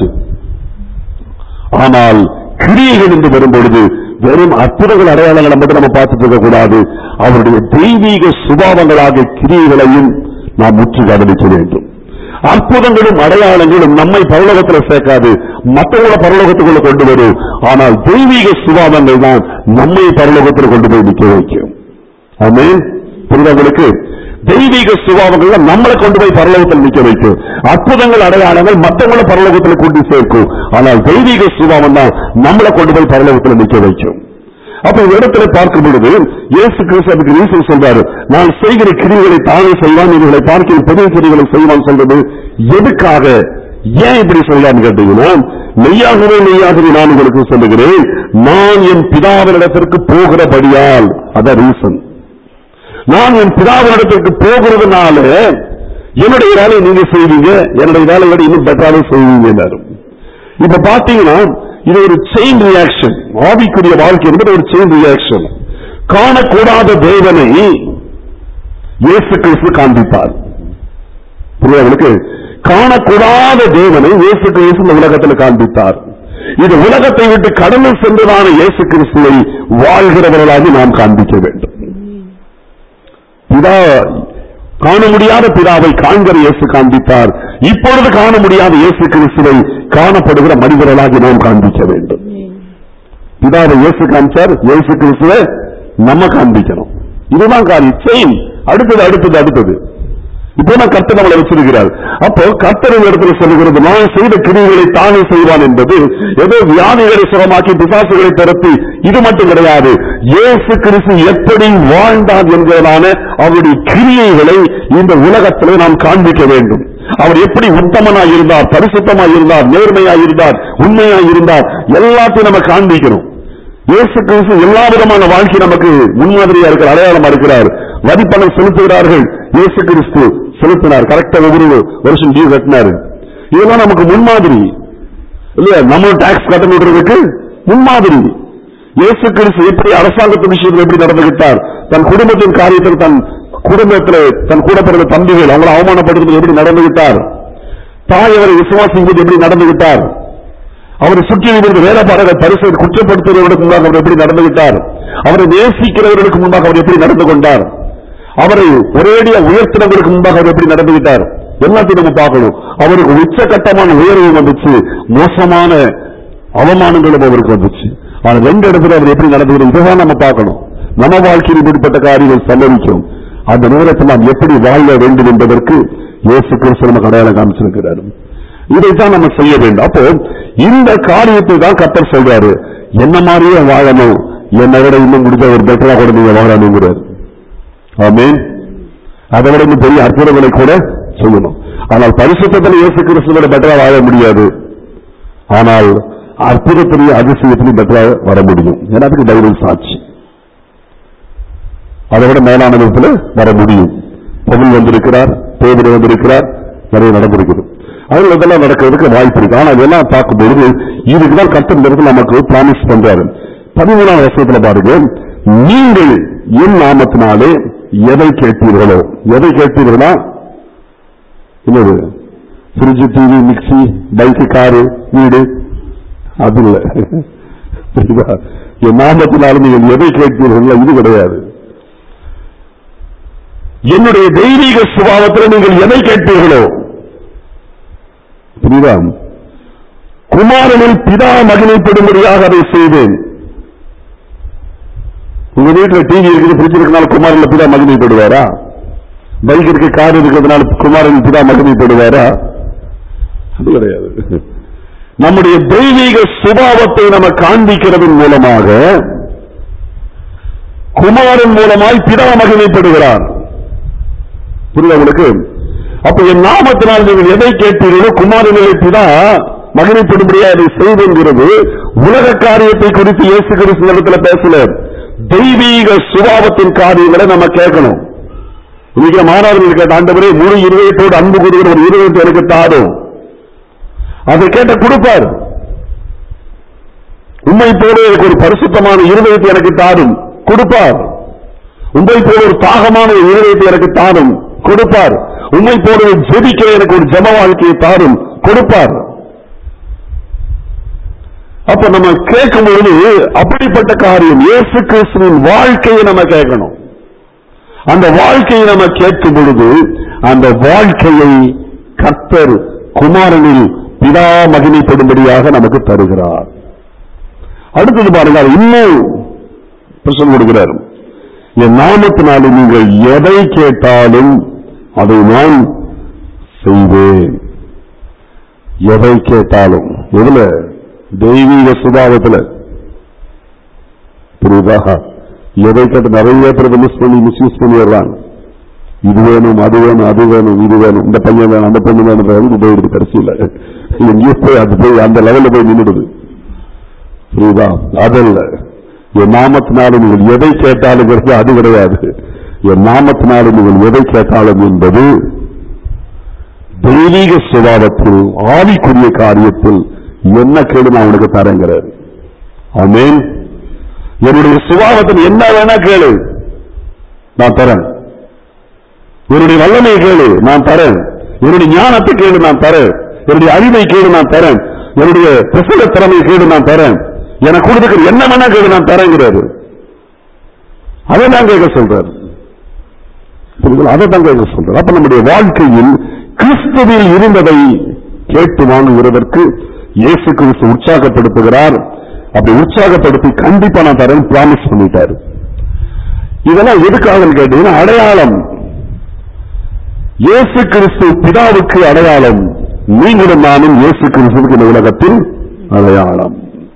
ஆனால் கிரியைகள் என்று வரும்பொழுது வெறும் அற்புதங்கள் அடையாளங்களை மட்டும் நம்ம பார்த்துட்டு இருக்க கூடாது அவருடைய தெய்வீக சுபாவங்களாக கிரியைகளையும் நாம் முற்று கவனிக்க வேண்டும் அற்புதங்களும் அடையாளங்களும் நம்மை பரலோகத்தில் சேர்க்காது மற்றவங்களை பரலோகத்துக்குள்ள கொண்டு வரும் ஆனால் தெய்வீக சுபாவங்கள் தான் நம்மை பரலோகத்தில் கொண்டு போய் நிற்க வைக்கும் ஆமே புரிதவங்களுக்கு தெய்வீக சுபாவங்கள் நம்மளை கொண்டு போய் பரலோகத்தில் நிற்க வைக்கும் அற்புதங்கள் அடையாளங்கள் மற்றவங்களை பரலோகத்தில் கூட்டி சேர்க்கும் ஆனால் தெய்வீக சுபாவம் தான் நம்மளை கொண்டு போய் பரலோகத்தில் நிற்க வைக்கும் அப்ப இந்த இடத்துல பார்க்கும் பொழுது இயேசு கிறிஸ்து அதுக்கு ரீசன் சொல்றாரு நான் செய்கிற கிரிகளை தானே செய்வான் இவர்களை பார்க்கிற பெரிய கிரிகளை செய்வான் சொல்றது எதுக்காக ஏன் இப்படி சொல்றான்னு கேட்டீங்கன்னா மெய்யாகவே மெய்யாகவே நான் உங்களுக்கு சொல்லுகிறேன் நான் என் பிதாவினிடத்திற்கு போகிறபடியால் அதான் ரீசன் நான் என் பிதாவினிடத்திற்கு போகிறதுனால என்னுடைய வேலையை நீங்க செய்வீங்க என்னுடைய வேலையை விட இன்னும் பெட்டராக செய்வீங்க எல்லாரும் இப்ப பாத்தீங்கன்னா இது ஒரு செயின் ரியாக்ஷன் ஆவிக்குரிய வாழ்க்கை என்பது ஒரு செயின் ரியாக்ஷன் காணக்கூடாத தேவனை இயேசு கிறிஸ்து காண்பித்தார் புரியவர்களுக்கு காணக்கூடாத தேவனை இயேசு கிறிஸ்து இந்த உலகத்தில் காண்பித்தார் இது உலகத்தை விட்டு கடந்து சென்றதான இயேசு கிறிஸ்துவை வாழ்கிறவர்களாக நாம் காண்பிக்க வேண்டும் பிதா காண முடியாத பிதாவை காண்கிற இயேசு காண்பித்தார் இப்பொழுது காண முடியாத இயேசு கிறிஸ்துவை காணப்படுகிற மனிதர்களாக நாம் காண்பிக்க வேண்டும் பிதாவை இயேசு காமிச்சார் இயேசு கிறிஸ்துவை நம்ம காண்பிக்கணும் இதுதான் காரியம் செயின் அடுத்தது அடுத்தது அடுத்தது இப்போ நான் கர்த்தர் நம்மளை வச்சிருக்கிறார் அப்போ கர்த்தரின் இடத்துல சொல்லுகிறது நான் செய்த கிரிகளை தானே செய்வான் என்பது ஏதோ வியாதிகளை சுகமாக்கி பிசாசுகளை திறத்தி இது மட்டும் கிடையாது இயேசு கிறிஸ்து எப்படி வாழ்ந்தார் என்கிறதான அவருடைய கிரியைகளை இந்த உலகத்திலே நாம் காண்பிக்க வேண்டும் அவர் எப்படி உத்தமனாய் இருந்தார் பரிசுத்தமாய் இருந்தார் நேர்மையாய் இருந்தார் உண்மையாய் இருந்தார் எல்லாத்தையும் நம்ம காண்பிக்கணும் இயேசு கிறிஸ்து எல்லா விதமான வாழ்க்கை நமக்கு முன்மாதிரியா இருக்கிற அடையாளமா இருக்கிறார் வரிப்பணம் செலுத்துகிறார்கள் இயேசு கிறிஸ்து செலுத்தினார் கரெக்டா ஒவ்வொரு வருஷம் டியூ கட்டினாரு இதெல்லாம் நமக்கு முன்மாதிரி இல்லையா நம்ம டாக்ஸ் கட்டணுன்றதுக்கு முன்மாதிரி இயேசு கிறிஸ்து எப்படி அரசாங்கத்து விஷயத்தில் எப்படி நடந்துகிட்டார் தன் குடும்பத்தின் காரியத்தில் தன் குடும்பத்தில் தன் கூட பிறந்த தம்பிகள் அவங்களை அவமானப்படுத்துறது எப்படி நடந்துகிட்டார் தாய் அவரை விசுவாசிக்கும் போது எப்படி நடந்துகிட்டார் அவரை சுற்றி இருந்த வேலைப்பாடுகள் பரிசை குற்றப்படுத்துவதற்கு முன்பாக அவர் எப்படி நடந்துகிட்டார் அவரை நேசிக்கிறவர்களுக்கு முன்பாக அவர் எப்படி நடந்து கொண்டார் அவரை ஒரேடியா உயர்த்தினவர்களுக்கு முன்பாக அவர் எப்படி நடந்துகிட்டார் எல்லாத்தையும் நம்ம பார்க்கணும் அவருக்கு உச்சகட்டமான உயர்வு வந்துச்சு மோசமான அவமானங்களும் அவருக்கு வந்துச்சு ஆனா ரெண்டு இடத்துல அவர் எப்படி நடந்துக்கிறது இதைதான் நம்ம பார்க்கணும் நம்ம வாழ்க்கையில் இப்படிப்பட்ட காரியங்கள் சம்பவிக்கும் அந்த நேரத்தில் நாம் எப்படி வாழ வேண்டும் என்பதற்கு இயேசு கிறிஸ்து நமக்கு அடையாளம் காமிச்சிருக்கிறார் இதைத்தான் நம்ம செய்ய வேண்டும் அப்போ இந்த காரியத்தை தான் கத்தர் சொல்றாரு என்ன மாதிரியே வாழணும் என்னை விட இன்னும் முடிஞ்ச ஒரு பெட்டரா கூட நீங்க வாழணுங்கிறார் ஆமென் அதை விட இன்னும் பெரிய அற்புதங்களை கூட செய்யணும் ஆனால் பரிசுத்தத்தில் இயேசு கிறிஸ்துவோட பெட்டரா வாழ முடியாது ஆனால் அற்புதத்திலையும் அதிசயத்திலையும் பெட்டரா வர முடியும் ஏன்னா அதுக்கு பைபிள் சாட்சி அதை விட மேலான விதத்துல வர முடியும் பவுல் வந்திருக்கிறார் பேதர் வந்திருக்கிறார் நிறைய நடந்திருக்குது அதில் இதெல்லாம் நடக்கிறதுக்கு வாய்ப்பு இருக்கு ஆனால் இதெல்லாம் பார்க்கும்பொழுது இதுக்குதான் கத்தர் நேரத்தில் நமக்கு ப்ராமிஸ் பண்றாரு பதிமூணாம் வருஷத்துல பாருங்க நீங்கள் என் நாமத்தினாலே எதை கேட்பீர்களோ எதை கேட்பீர்களா என்னது fridge TV mixie bike car வீடு அது இல்ல புரியுதா? என் நாமத்தினால நீங்கள் எதை கேட்பீர்களோ இது கிடையாது என்னுடைய தெய்வீக சுபாவத்தில் நீங்கள் எதை கேட்பீர்களோ புரியுதா குமாரனில் பிதா மகிமைப்படும்படியாக அதை செய்தேன் உங்க வீட்டுல டிவி இருக்குது பிரிட்ஜ் இருக்கனால குமாரன் பிதா மகிமைப்படுவாரா பைக் இருக்கு கார் இருக்கிறதுனால குமாரன் பிதா மகிமைப்படுவாரா அது கிடையாது நம்முடைய தெய்வீக சுபாவத்தை நம்ம காண்பிக்கிறதன் மூலமாக குமாரன் மூலமாய் பிதா மகிமைப்படுகிறார் புரியுதா உங்களுக்கு அப்ப என் நாமத்தினால் நீங்கள் எதை கேட்பீர்களோ குமாரனிலே பிதா மகிமைப்படும்படியா அதை செய்துங்கிறது உலக காரியத்தை குறித்து இயேசு கிறிஸ்து இடத்துல பேசல தெய்வீக சுபாவத்தின் காரியங்களை நம்ம கேட்கணும் இன்னைக்கு மாணவர்கள் கேட்ட ஆண்டவரே முழு இருதயத்தோடு அன்பு கூறுகிற ஒரு இருதயத்தை எனக்கு தாரும் அதை கேட்ட கொடுப்பார் உண்மை போல எனக்கு ஒரு பரிசுத்தமான இருதயத்தை எனக்கு தாரும் கொடுப்பார் உண்மை போல ஒரு தாகமான ஒரு இருதயத்தை எனக்கு தாரும் கொடுப்பார் உண்மை போல ஒரு ஜெபிக்க எனக்கு ஒரு ஜம வாழ்க்கையை தாரும் கொடுப்பார் அப்ப நம்ம கேட்கும் பொழுது அப்படிப்பட்ட காரியம் இயேசு கிறிஸ்துவின் வாழ்க்கையை நம்ம கேட்கணும் அந்த வாழ்க்கையை நம்ம கேட்கும் பொழுது அந்த வாழ்க்கையை கர்த்தர் குமாரனில் பிதா மகிமைப்படும்படியாக நமக்கு தருகிறார் அடுத்தது பாருங்க அவர் இன்னும் பிரசன் கொடுக்கிறார் என் நாமத்தினாலே நீங்கள் எதை கேட்டாலும் அதை நான் செய்வேன் எதை கேட்டாலும் எதுல தெய்வீக சுபாவத்துல புரியுதா எதை கேட்டு நிறைய பேர் மிஸ் பண்ணி மிஸ்யூஸ் பண்ணிடுறாங்க இது வேணும் அது வேணும் அது வேணும் இது வேணும் இந்த பையன் வேணும் அந்த பெண்ணு வேணும் இது போயிடுது கடைசியில் எங்கேயோ போய் அது போய் அந்த லெவலில் போய் நின்றுடுது புரியுதா அதல்ல என் நாமத்தினாலும் நீங்கள் எதை கேட்டாலும் அது கிடையாது என் நாமத்தினாலும் நீங்கள் எதை கேட்டாலும் என்பது தெய்வீக சுபாவத்தில் ஆவிக்குரிய காரியத்தில் என்ன கேடு நான் உனக்கு தரேங்கிறார் ஆமென் என்னுடைய சுபாவத்தில் என்ன வேணா கேளு நான் தரேன் என்னுடைய வல்லமை கேளு நான் தரேன் என்னுடைய ஞானத்தை கேளு நான் தரேன் என்னுடைய அறிவை கேளு நான் தரேன் என்னுடைய பிரசங்க திறமை கேளு நான் தரேன் எனக்கு கொடுத்துக்கிற என்ன வேணா கேளு நான் தரேங்கிறாரு அதை தான் கேட்க சொல்றாரு புரியுதுங்களா? அதை தான் கேட்க சொல்றாரு அப்ப நம்முடைய வாழ்க்கையில் கிறிஸ்துவில் இருந்ததை கேட்டு வாங்குகிறதற்கு இயேசு கிறிஸ்து உற்சாகப்படுத்துகிறார் அப்படி உற்சாகப்படுத்தி கண்டிப்பா நான் தரேன் பிராமிஸ் பண்ணிட்டாரு இதெல்லாம் எதுக்காக கேட்டீங்கன்னா அடையாளம் இயேசு கிறிஸ்து பிதாவுக்கு அடையாளம் நீங்களும் நானும் இயேசு கிறிஸ்துவுக்கு இந்த உலகத்தில் அடையாளம்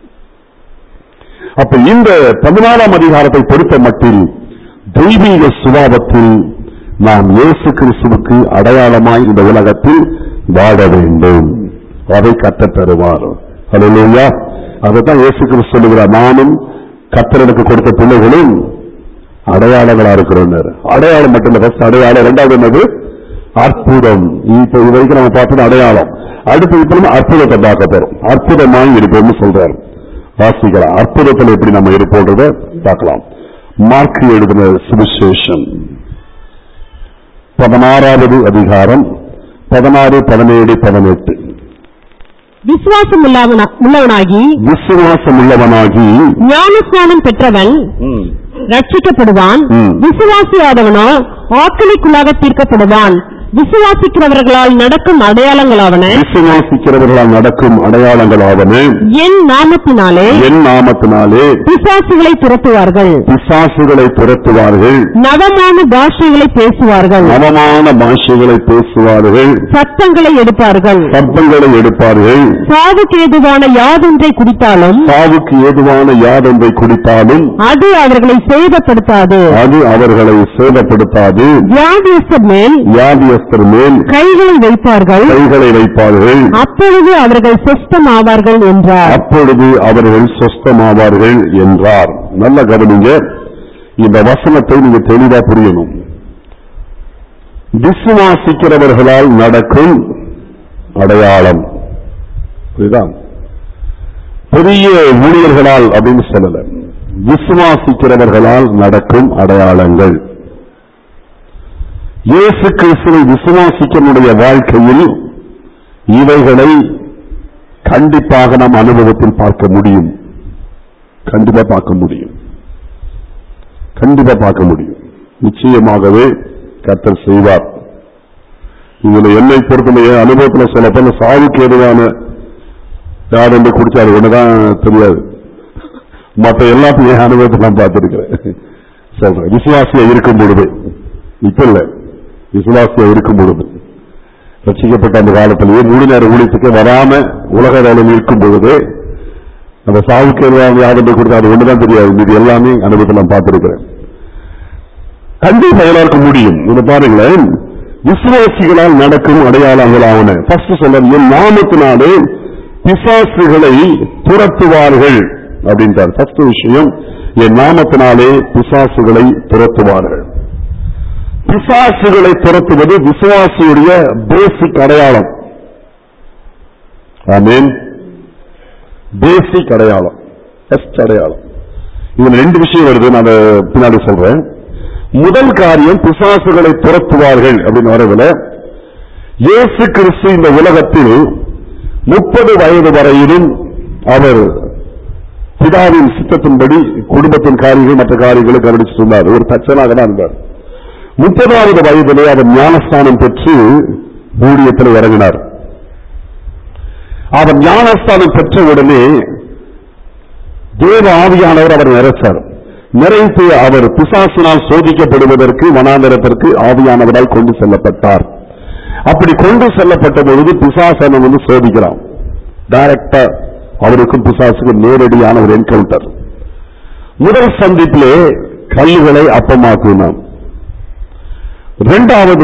அப்ப இந்த பதினாறாம் அதிகாரத்தை பொறுத்த மட்டில் தெய்வீக சுபாவத்தில் நாம் இயேசு கிறிஸ்துவுக்கு அடையாளமாய் இந்த உலகத்தில் வாழ வேண்டும் அதை கத்த தருவார் அல்லா அதைத்தான் இயேசு கிறிஸ்து சொல்லுகிறார் நானும் கத்தரனுக்கு கொடுத்த பிள்ளைகளும் அடையாளங்களா இருக்கிறோம் அடையாளம் மட்டும் இல்ல first அடையாளம் ரெண்டாவது என்னது அற்புதம் இப்ப இது வரைக்கும் நம்ம பார்த்தது அடையாளம் அடுத்து இப்ப நம்ம அற்புதத்தை பார்க்க போறோம் அற்புதமாய் இருப்போம்னு சொல்றாரு வாசிக்கலாம் அற்புதத்தில் எப்படி நம்ம இருப்போன்றத பார்க்கலாம் மார்க் எழுதின சுவிசேஷம் பதினாறாவது அதிகாரம் பதினாறு பதினேழு பதினெட்டு விசுவாசம் உள்ளவனா- உள்ளவனாகி விசுவாசம் உள்ளவனாகி ஞானஸ்நானம் பெற்றவன் ரட்சிக்கப்படுவான் ம். விசுவாசியாதவனோ ஆட்களுக்குள்ளாக தீர்க்கப்படுவான் விசுவாசிக்கிறவர்களால் நடக்கும் அடையாளங்களாவன விசுவாசிக்கிறவர்களால் நடக்கும் அடையாளங்களாவன என் நாமத்தினாலே என் நாமத்தினாலே பிசாசுகளை துரத்துவார்கள் பிசாசுகளை துரத்துவார்கள் நவமான பாஷைகளை பேசுவார்கள் நவமான பாஷைகளை பேசுவார்கள் சத்தங்களை எடுப்பார்கள் சப்தங்களை எடுப்பார்கள் சாவுக்கு ஏதுவான யாதொன்றை குடித்தாலும் சாவுக்கு ஏதுவான யாதொன்றை குடித்தாலும் அது அவர்களை சேதப்படுத்தாது அது அவர்களை சேதப்படுத்தாது வியாதியஸ்தர் மேல் வியாதியஸ்தர் மேல் கைகளை வைப்பார்கள் கைகளை வைப்பார்கள் அப்பொழுது அவர்கள் சொஸ்தமாவார்கள் என்றார் அப்பொழுது அவர்கள் சொஸ்தமாவார்கள் என்றார் நல்ல கவனிங்க இந்த வசனத்தை நீங்க தெளிவா புரியணும் விசுவாசிக்கிறவர்களால் நடக்கும் அடையாளம் புரியுதா பெரிய ஊழியர்களால் அப்படின்னு சொல்லல விசுவாசிக்கிறவர்களால் நடக்கும் அடையாளங்கள் இயேசு கிறிஸ்துவை விசுவாசிக்கனுடைய வாழ்க்கையில் இவைகளை கண்டிப்பாக நாம் அனுபவத்தில் பார்க்க முடியும் கண்டிப்பா பார்க்க முடியும் கண்டிப்பா பார்க்க முடியும் நிச்சயமாகவே கர்த்தர் செய்வார் இதுல என்னை பொறுத்தவரை அனுபவத்துல சொல்ல போல சாவுக்கு எதுவான யார் என்று குடிச்சாரு ஒண்ணுதான் தெரியாது மற்ற எல்லாத்தையும் என் அனுபவத்தை நான் பார்த்திருக்கிறேன் சொல்றேன் விசுவாசியா இருக்கும் பொழுது இப்ப இல்ல விசுவாசியா இருக்கும் பொழுது ரட்சிக்கப்பட்ட அந்த காலத்திலேயே முழு நேர ஊழியத்துக்கு வராம உலக வேலையில் இருக்கும் பொழுது அந்த சாவுக்கு எதுவாக யார் என்று கொடுத்தா அது ஒண்ணுதான் தெரியாது இது எல்லாமே அனுபவத்தை நான் பார்த்திருக்கிறேன் கண்டிப்பா எல்லாருக்கும் முடியும் இதை பாருங்களேன் விசுவாசிகளால் நடக்கும் அடையாளங்களாவன ஃபர்ஸ்ட் சொல்ல என் நாமத்தினாலே பிசாசுகளை துரத்துவார்கள் அப்படின்றார் ஃபர்ஸ்ட் விஷயம் என் நாமத்தினாலே பிசாசுகளை துரத்துவார்கள் பிசாசுகளை துரத்துவது விசுவாசியுடைய பேசிக் அடையாளம் ஆமீன் பேசிக் அடையாளம் ஃபர்ஸ்ட் அடையாளம் இதுல ரெண்டு விஷயம் வருது நான் அதை பின்னாடி சொல்றேன் முதல் காரியம் பிசாசுகளை துரத்துவார்கள் அப்படின்னு வரதுல இயேசு கிறிஸ்து இந்த உலகத்தில் முப்பது வயது வரையிலும் அவர் பிதாவின் சித்தத்தின்படி குடும்பத்தின் காரியங்கள் மற்ற காரியங்களை கவனிச்சுட்டு இருந்தார் ஒரு தச்சனாக தான் இருந்தார் முப்பதாவது வயதிலே அவர் ஞானஸ்தானம் பெற்று ஊழியத்தில் இறங்கினார் அவர் ஞானஸ்தானம் பெற்ற உடனே தேவ ஆவியானவர் அவர் நிறைச்சார் நிறைத்து அவர் பிசாசினால் சோதிக்கப்படுவதற்கு வனாந்தரத்திற்கு ஆவியானவரால் கொண்டு செல்லப்பட்டார் அப்படி கொண்டு செல்லப்பட்ட பொழுது பிசாசனை வந்து சோதிக்கிறான் டைரக்டா அவருக்கும் பிசாசுக்கும் நேரடியான ஒரு என்கவுண்டர் முதல் சந்திப்பிலே கல்லுகளை அப்பமாக்கினான் இரண்டாவது